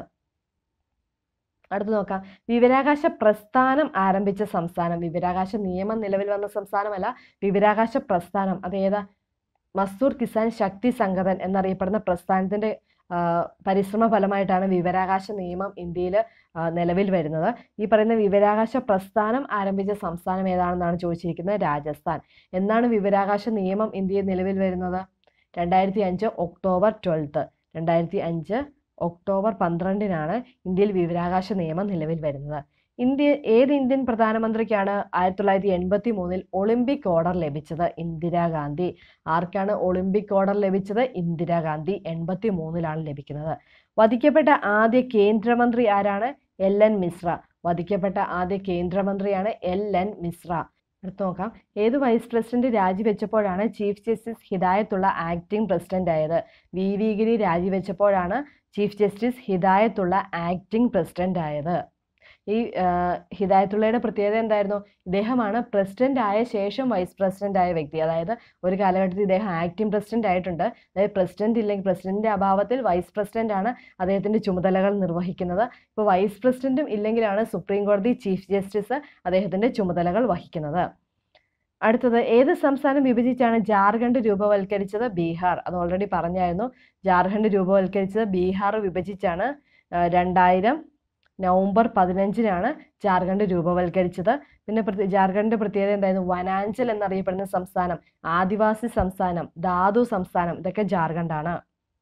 A: അടുത്ത് നോക്കാം വിവരാകാശ പ്രസ്ഥാനം ആരംഭിച്ച സംസ്ഥാനം വിവരാകാശ നിയമം നിലവിൽ വന്ന സംസ്ഥാനമല്ല വിവരാകാശ പ്രസ്ഥാനം അത് ഏതാ മസ്ദൂർ കിസാൻ ശക്തി സംഘടൻ എന്നറിയപ്പെടുന്ന പ്രസ്ഥാനത്തിന്റെ ആ, പരിശ്രമ ഫലമായിട്ടാണ് വിവരാകാശ നിയമം ഇന്ത്യയിൽ നിലവിൽ വരുന്നത് ഈ പറയുന്ന വിവരാകാശ പ്രസ്ഥാനം ആരംഭിച്ച സംസ്ഥാനം ഏതാണെന്നാണ് ചോദിച്ചിരിക്കുന്നത് രാജസ്ഥാൻ എന്നാണ് വിവരാകാശ നിയമം ഇന്ത്യയിൽ നിലവിൽ വരുന്നത് രണ്ടായിരത്തി അഞ്ച് ഒക്ടോബർ ട്വൽത്ത് രണ്ടായിരത്തി അഞ്ച് ഒക്ടോബർ പന്ത്രണ്ടിനാണ് ഇന്ത്യയിൽ വിവരാകാശ നിയമം നിലവിൽ വരുന്നത് ഇന്ത്യ ഏത് ഇന്ത്യൻ പ്രധാനമന്ത്രിക്കാണ് ആയിരത്തി തൊള്ളായിരത്തി എൺപത്തി മൂന്നിൽ ഒളിമ്പിക് ഓർഡർ ലഭിച്ചത് ഇന്ദിരാഗാന്ധി ആർക്കാണ് ഒളിമ്പിക് ഓർഡർ ലഭിച്ചത് ഇന്ദിരാഗാന്ധി എൺപത്തി മൂന്നിലാണ് ലഭിക്കുന്നത് വധിക്കപ്പെട്ട ആദ്യ കേന്ദ്രമന്ത്രി ആരാണ് എൽ എൻ മിശ്ര വധിക്കപ്പെട്ട ആദ്യ കേന്ദ്രമന്ത്രിയാണ് എൽ എൻ മിശ്ര എടുത്തു നോക്കാം ഏത് വൈസ് പ്രസിഡന്റ് രാജിവെച്ചപ്പോഴാണ് chief justice Hidayatullah acting president ആയത് വി വി ഗിരി രാജിവെച്ചപ്പോഴാണ് chief justice Hidayatullah acting president ആയത് ഈ ആ, ഹിദായത്തുള്ളയുടെ പ്രത്യേകത എന്തായിരുന്നു ഇദ്ദേഹമാണ് പ്രസിഡന്റ് ആയ ശേഷം വൈസ് പ്രസിഡന്റ് ആയ വ്യക്തി അതായത് ഒരു കാലഘട്ടത്തിൽ ഇദ്ദേഹം ആക്ടിംഗ് പ്രസിഡന്റ് ആയിട്ടുണ്ട് അതായത് പ്രസിഡന്റ് ഇല്ലെങ്കിൽ പ്രസിഡന്റിന്റെ അഭാവത്തിൽ വൈസ് പ്രസിഡന്റ് ആണ് അദ്ദേഹത്തിന്റെ ചുമതലകൾ നിർവഹിക്കുന്നത് ഇപ്പോൾ വൈസ് പ്രസിഡന്റും ഇല്ലെങ്കിലാണ് സുപ്രീം കോടതി ചീഫ് ജസ്റ്റിസ് അദ്ദേഹത്തിന്റെ ചുമതലകൾ വഹിക്കുന്നത് അടുത്തത് ഏത് സംസ്ഥാനം വിഭജിച്ചാണ് ജാർഖണ്ഡ് രൂപവൽക്കരിച്ചത് ബീഹാർ അത് ഓൾറെഡി പറഞ്ഞായിരുന്നു ജാർഖണ്ഡ് രൂപവൽക്കരിച്ചത് ബീഹാർ വിഭജിച്ചാണ് ആ, രണ്ടായിരം നവംബർ പതിനഞ്ചിനാണ് ജാർഖണ്ഡ് രൂപവൽക്കരിച്ചത് പിന്നെ പ്രത്യ- ജാർഖണ്ഡിന്റെ പ്രത്യേകത എന്തായിരുന്നു വനാഞ്ചൽ എന്നറിയപ്പെടുന്ന സംസ്ഥാനം ആദിവാസി സംസ്ഥാനം ധാതു സംസ്ഥാനം ഇതൊക്കെ ജാർഖണ്ഡാണ്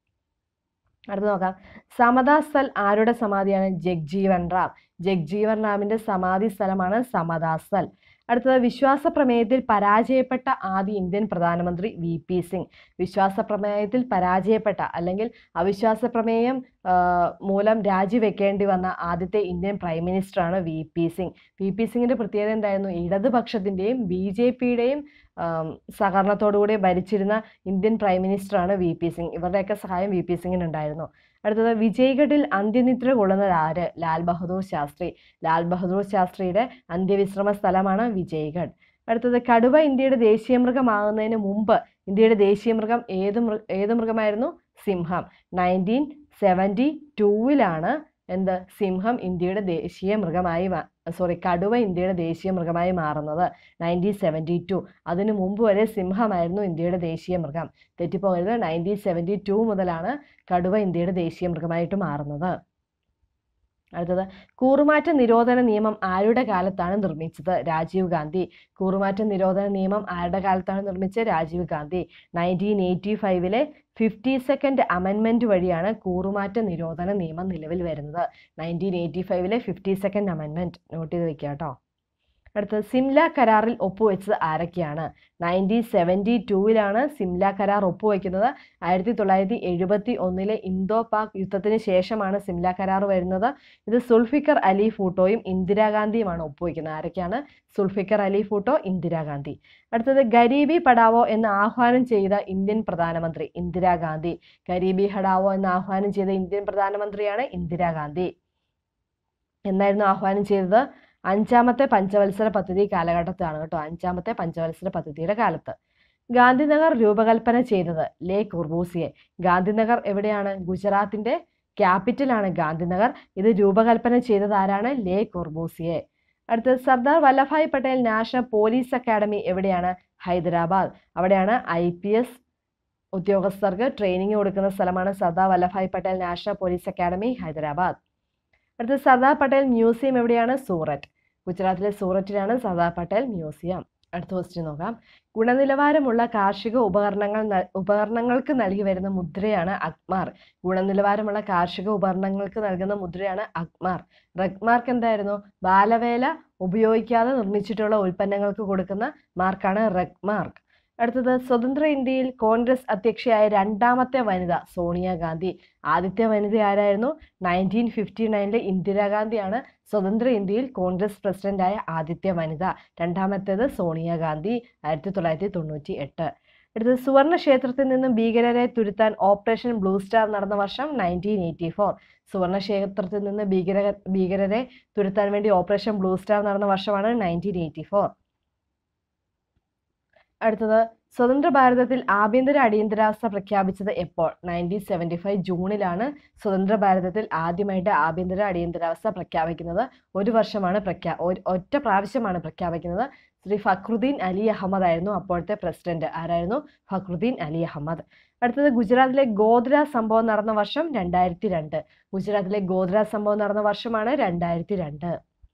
A: അടുത്ത് നോക്കാം സമതാസ്ഥൽ ആരുടെ സമാധിയാണ് ജഗ്ജീവൻ റാം ജഗ്ജീവൻ റാമിന്റെ സമാധി സ്ഥലമാണ് സമതാസ്ഥൽ അടുത്തത് വിശ്വാസ പ്രമേയത്തിൽ പരാജയപ്പെട്ട ആദ്യ ഇന്ത്യൻ പ്രധാനമന്ത്രി വി പി സിംഗ് വിശ്വാസ പ്രമേയത്തിൽ പരാജയപ്പെട്ട അല്ലെങ്കിൽ അവിശ്വാസ പ്രമേയം ആ, മൂലം രാജിവെക്കേണ്ടി വന്ന ആദ്യത്തെ ഇന്ത്യൻ പ്രൈം മിനിസ്റ്ററാണ് V P Singh V P സിംഗിന്റെ പ്രത്യേകത എന്തായിരുന്നു ഇടതുപക്ഷത്തിന്റെയും ബി ജെ പിയുടെയും സഹകരണത്തോടുകൂടി ഭരിച്ചിരുന്ന ഇന്ത്യൻ പ്രൈം മിനിസ്റ്ററാണ് വി പി സിംഗ് ഇവരുടെയൊക്കെ സഹായം വി പി സിംഗിനുണ്ടായിരുന്നു അടുത്തത് വിജയ്ഘട്ടിൽ അന്ത്യനിദ്ര കൊള്ളുന്നത് ആര് ലാൽ ബഹദൂർ ശാസ്ത്രി ലാൽ ബഹദൂർ ശാസ്ത്രിയുടെ അന്ത്യവിശ്രമ സ്ഥലമാണ് വിജയ്ഘട്ട് അടുത്തത് കടുവ ഇന്ത്യയുടെ ദേശീയ മൃഗമാകുന്നതിന് മുമ്പ് ഇന്ത്യയുടെ ദേശീയ മൃഗം ഏത് മൃ ഏത് മൃഗമായിരുന്നു സിംഹം നയൻറ്റീൻ സെവൻറ്റി ടൂവിലാണ് എന്ത് സിംഹം ഇന്ത്യയുടെ ദേശീയ മൃഗമായി സോറി കടുവ ഇന്ത്യയുടെ ദേശീയ മൃഗമായി മാറുന്നത് നയൻറ്റീൻ സെവൻറ്റി ടു അതിനു മുമ്പ് വരെ സിംഹമായിരുന്നു ഇന്ത്യയുടെ ദേശീയ മൃഗം തെറ്റിപ്പോകരുത് നയൻറ്റീൻ സെവൻറ്റി ടു മുതലാണ് കടുവ ഇന്ത്യയുടെ ദേശീയ മൃഗമായിട്ട് മാറുന്നത് അടുത്തത് കൂറുമാറ്റ നിരോധന നിയമം ആരുടെ കാലത്താണ് നിർമ്മിച്ചത് രാജീവ് ഗാന്ധി കൂറുമാറ്റ നിരോധന നിയമം ആരുടെ കാലത്താണ് നിർമ്മിച്ചത് രാജീവ് ഗാന്ധി നയൻറ്റീൻ എയ്റ്റി ഫൈവിലെ ഫിഫ്റ്റി സെക്കൻഡ് അമെൻമെന്റ് വഴിയാണ് കൂറുമാറ്റ നിരോധന നിയമം നിലവിൽ വരുന്നത് നയൻറ്റീൻ എയ്റ്റി ഫൈവിലെ ഫിഫ്റ്റി സെക്കൻഡ് അമെൻമെന്റ് നോട്ട് ചെയ്ത് വെക്കുക കേട്ടോ അടുത്തത് സിംല കരാറിൽ ഒപ്പുവെച്ചത് ആരൊക്കെയാണ് നയൻറ്റീൻ സെവൻറ്റി ടൂവിലാണ് സിംല കരാർ ഒപ്പുവെക്കുന്നത് ആയിരത്തി തൊള്ളായിരത്തി എഴുപത്തി ഒന്നിലെ ഇന്തോ പാക് യുദ്ധത്തിന് ശേഷമാണ് സിംല കരാർ വരുന്നത് ഇത് സുൽഫിക്കർ അലി ഫൂട്ടോയും ഇന്ദിരാഗാന്ധിയുമാണ് ഒപ്പുവെക്കുന്നത് ആരൊക്കെയാണ് സുൽഫിക്കർ അലി ഫൂട്ടോ ഇന്ദിരാഗാന്ധി അടുത്തത് ഗരീബി പഠാവോ എന്ന് ആഹ്വാനം ചെയ്ത ഇന്ത്യൻ പ്രധാനമന്ത്രി ഇന്ദിരാഗാന്ധി ഗരീബി ഹടാവോ എന്ന് ആഹ്വാനം ചെയ്ത ഇന്ത്യൻ പ്രധാനമന്ത്രിയാണ് ഇന്ദിരാഗാന്ധി എന്നായിരുന്നു ആഹ്വാനം ചെയ്തത് അഞ്ചാമത്തെ പഞ്ചവത്സര പദ്ധതി കാലഘട്ടത്തിലാണ് കേട്ടോ അഞ്ചാമത്തെ പഞ്ചവത്സര പദ്ധതിയുടെ കാലത്ത് ഗാന്ധിനഗർ രൂപകൽപ്പന ചെയ്തത് ലേ കുർബൂസിയെ ഗാന്ധിനഗർ എവിടെയാണ് ഗുജറാത്തിന്റെ ക്യാപിറ്റലാണ് ഗാന്ധിനഗർ ഇത് രൂപകൽപ്പന ചെയ്തത് ആരാണ് ലേ കുർബൂസിയെ അടുത്തത് Sardar Vallabhbhai Patel national police academy എവിടെയാണ് ഹൈദരാബാദ് അവിടെയാണ് ഐ പി എസ് ഉദ്യോഗസ്ഥർക്ക് ട്രെയിനിങ് കൊടുക്കുന്ന സ്ഥലമാണ് Sardar Vallabhbhai Patel national police academy Hyderabad അടുത്തത് സർദാർ പട്ടേൽ മ്യൂസിയം എവിടെയാണ് സൂററ്റ് ഗുജറാത്തിലെ സൂററ്റിലാണ് സർദാർ പട്ടേൽ മ്യൂസിയം അടുത്ത ക്വസ്റ്റ്യൻ നോക്കാം ഗുണനിലവാരമുള്ള കാർഷിക ഉപകരണങ്ങൾ ന- ഉപകരണങ്ങൾക്ക് നൽകി വരുന്ന മുദ്രയാണ് അക്മാർ ഗുണനിലവാരമുള്ള കാർഷിക ഉപകരണങ്ങൾക്ക് നൽകുന്ന മുദ്രയാണ് അക്മാർ റഗ്മാർക്ക് എന്തായിരുന്നു ബാലവേല ഉപയോഗിക്കാതെ നിർമ്മിച്ചിട്ടുള്ള ഉൽപ്പന്നങ്ങൾക്ക് കൊടുക്കുന്ന മാർക്കാണ് റഗ്മാർക്ക് അടുത്തത് സ്വതന്ത്ര ഇന്ത്യയിൽ കോൺഗ്രസ് അധ്യക്ഷയായ രണ്ടാമത്തെ വനിത സോണിയാഗാന്ധി ആദ്യത്തെ വനിത ആരായിരുന്നു നയൻറ്റീൻ ഫിഫ്റ്റി നയനിലെ ഇന്ദിരാഗാന്ധിയാണ് സ്വതന്ത്ര ഇന്ത്യയിൽ കോൺഗ്രസ് പ്രസിഡന്റായ ആദ്യത്തെ വനിത രണ്ടാമത്തേത് സോണിയാഗാന്ധി ആയിരത്തി തൊള്ളായിരത്തി തൊണ്ണൂറ്റി എട്ട് അടുത്തത് സുവർണ ക്ഷേത്രത്തിൽ നിന്നും ഭീകരരെ തുരുത്താൻ ഓപ്പറേഷൻ ബ്ലൂ സ്റ്റാർ നടന്ന വർഷം നയൻറ്റീൻ എയ്റ്റി ഫോർ സുവർണ ക്ഷേത്രത്തിൽ നിന്ന് ഭീകര ഭീകരരെ തുരുത്താൻ വേണ്ടി ഓപ്പറേഷൻ ബ്ലൂ സ്റ്റാർ നടന്ന വർഷമാണ് നയൻറ്റീൻ എയ്റ്റി ഫോർ അടുത്തത് സ്വതന്ത്ര ഭാരതത്തിൽ ആഭ്യന്തര അടിയന്തരാവസ്ഥ പ്രഖ്യാപിച്ചത് എപ്പോൾ നയൻറ്റീൻ സെവൻറ്റി ഫൈവ് ജൂണിലാണ് സ്വതന്ത്ര ഭാരതത്തിൽ ആദ്യമായിട്ട് ആഭ്യന്തര അടിയന്തരാവസ്ഥ പ്രഖ്യാപിക്കുന്നത് ഒരു വർഷമാണ് പ്രഖ്യാ ഒരു- ഒറ്റ പ്രാവശ്യമാണ് പ്രഖ്യാപിക്കുന്നത് ശ്രീ ഫക്രുദ്ദീൻ അലി അഹമ്മദ് ആയിരുന്നു അപ്പോഴത്തെ പ്രസിഡന്റ് ആരായിരുന്നു ഫക്രുദ്ദീൻ അലി അഹമ്മദ് അടുത്തത് ഗുജറാത്തിലെ ഗോദ്ര സംഭവം നടന്ന വർഷം രണ്ടായിരത്തി രണ്ട് ഗുജറാത്തിലെ ഗോദ്ര സംഭവം നടന്ന വർഷമാണ് രണ്ടായിരത്തി രണ്ട്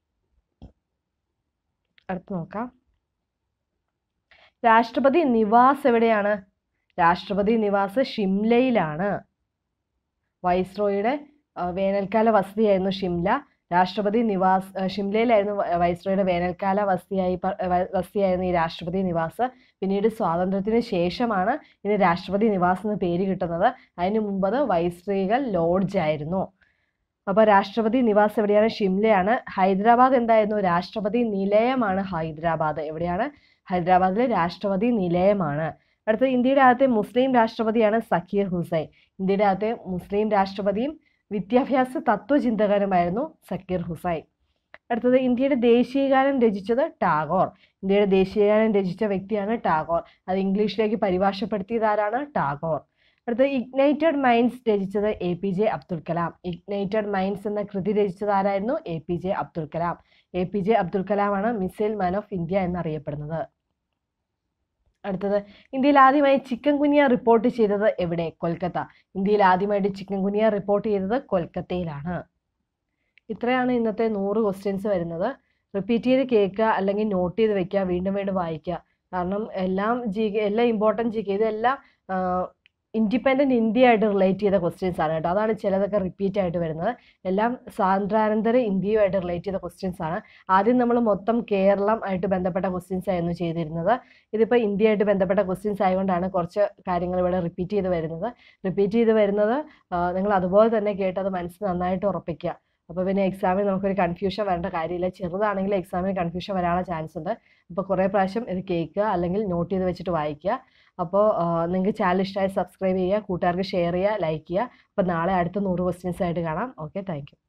A: അടുത്ത് നോക്കാം രാഷ്ട്രപതി നിവാസ് എവിടെയാണ് രാഷ്ട്രപതി നിവാസ് ഷിംലയിലാണ് വൈസ്രോയുടെ ആ, വേനൽക്കാല വസതിയായിരുന്നു ഷിംല രാഷ്ട്രപതി നിവാസ് ആ, ഷിംലയിലായിരുന്നു വ- വൈസ്രോയുടെ വേനൽക്കാല വസതിയായി പ- വ- വസതിയായിരുന്നു ഈ രാഷ്ട്രപതി നിവാസ് പിന്നീട് സ്വാതന്ത്ര്യത്തിന് ശേഷമാണ് ഇതിന് രാഷ്ട്രപതി നിവാസ് എന്ന് പേര് കിട്ടുന്നത് അതിനു മുമ്പ് അത് വൈസ്രോയികൾ ലോഡ്ജ് ആയിരുന്നു അപ്പോൾ രാഷ്ട്രപതി നിവാസ് എവിടെയാണ് ഷിംലയാണ് ഹൈദരാബാദ് എന്തായിരുന്നു രാഷ്ട്രപതി നിലയമാണ് ഹൈദരാബാദ് എവിടെയാണ് ഹൈദരാബാദിലെ രാഷ്ട്രപതി നിലയമാണ് അടുത്ത ഇന്ത്യയുടെ ആദ്യത്തെ മുസ്ലിം രാഷ്ട്രപതിയാണ് സക്കീർ ഹുസൈൻ ഇന്ത്യയുടെ ആദ്യത്തെ മുസ്ലിം രാഷ്ട്രപതിയും വിദ്യാഭ്യാസ തത്വചിന്തകനുമായിരുന്നു സക്കീർ ഹുസൈൻ അടുത്തത് ഇന്ത്യയുടെ ദേശീയഗാനം രചിച്ചത് ടാഗോർ ഇന്ത്യയുടെ ദേശീയഗാനം രചിച്ച വ്യക്തിയാണ് ടാഗോർ അത് ഇംഗ്ലീഷിലേക്ക് പരിഭാഷപ്പെടുത്തിയത് ആരാണ് ടാഗോർ അടുത്തത് ഇഗ്നൈറ്റഡ് മൈൻഡ്സ് രചിച്ചത് A P J Abdul Kalam ignited minds എന്ന കൃതി രചിച്ചത് ആരായിരുന്നു A P J Abdul Kalam A P J Abdul കലാമാണ് മിസൈൽ മാൻ ഓഫ് ഇന്ത്യ എന്നറിയപ്പെടുന്നത് അടുത്തത് ഇന്ത്യയിൽ ആദ്യമായി ചിക്കൻ കുനിയ റിപ്പോർട്ട് ചെയ്തത് എവിടെ കൊൽക്കത്ത ഇന്ത്യയിൽ ആദ്യമായിട്ട് ചിക്കൻ കുനിയ റിപ്പോർട്ട് ചെയ്തത് കൊൽക്കത്തയിലാണ് ഇത്രയാണ് ഇന്നത്തെ നൂറ് ക്വസ്റ്റ്യൻസ് വരുന്നത് റിപ്പീറ്റ് ചെയ്ത് കേൾക്കുക അല്ലെങ്കിൽ നോട്ട് ചെയ്ത് വെക്കുക വീണ്ടും വീണ്ടും വായിക്കുക കാരണം എല്ലാം ജി കെ എല്ലാം ഇമ്പോർട്ടൻറ്റ് ജി കെ ഇതെല്ലാം ഇൻഡിപെൻഡൻറ്റ് ഇന്ത്യ ആയിട്ട് റിലേറ്റ് ചെയ്ത ക്വസ്റ്റ്യൻസ് ആണ് കേട്ടോ അതാണ് ചിലതൊക്കെ റിപ്പീറ്റ് ആയിട്ട് വരുന്നത് എല്ലാം സ്വാതന്ത്ര്യാനന്തര ഇന്ത്യയുമായിട്ട് റിലേറ്റ് ചെയ്ത ക്വസ്റ്റ്യൻസ് ആണ് ആദ്യം നമ്മൾ മൊത്തം കേരളം ആയിട്ട് ബന്ധപ്പെട്ട ക്വസ്റ്റ്യൻസ് ആയിരുന്നു ചെയ്തിരുന്നത് ഇതിപ്പോൾ ഇന്ത്യയായിട്ട് ബന്ധപ്പെട്ട ക്വസ്റ്റ്യൻസ് ആയതുകൊണ്ടാണ് കുറച്ച് കാര്യങ്ങൾ ഇവിടെ റിപ്പീറ്റ് ചെയ്ത് വരുന്നത് റിപ്പീറ്റ് ചെയ്ത് വരുന്നത് ആ, നിങ്ങൾ അതുപോലെ തന്നെ കേട്ടത് മനസ്സിൽ നന്നായിട്ട് ഉറപ്പിക്കുക അപ്പോൾ പിന്നെ എക്സാമിൽ നമുക്കൊരു കൺഫ്യൂഷൻ വരേണ്ട കാര്യമില്ല ചെറുതാണെങ്കിൽ എക്സാമിന് കൺഫ്യൂഷൻ വരാനുള്ള ചാൻസ് ഉണ്ട് അപ്പോൾ കുറേ പ്രാവശ്യം ഇത് കേൾക്കുക അല്ലെങ്കിൽ നോട്ട് ചെയ്ത് വെച്ചിട്ട് വായിക്കുക അപ്പോൾ നിങ്ങൾക്ക് ചാനൽ ഇഷ്ടമായി സബ്സ്ക്രൈബ് ചെയ്യുക കൂട്ടുകാർക്ക് ഷെയർ ചെയ്യുക ലൈക്ക് ചെയ്യുക അപ്പോൾ നാളെ അടുത്ത നൂറ് ക്വസ്റ്റ്യൻസ് ആയിട്ട് കാണാം ഓക്കെ താങ്ക് യു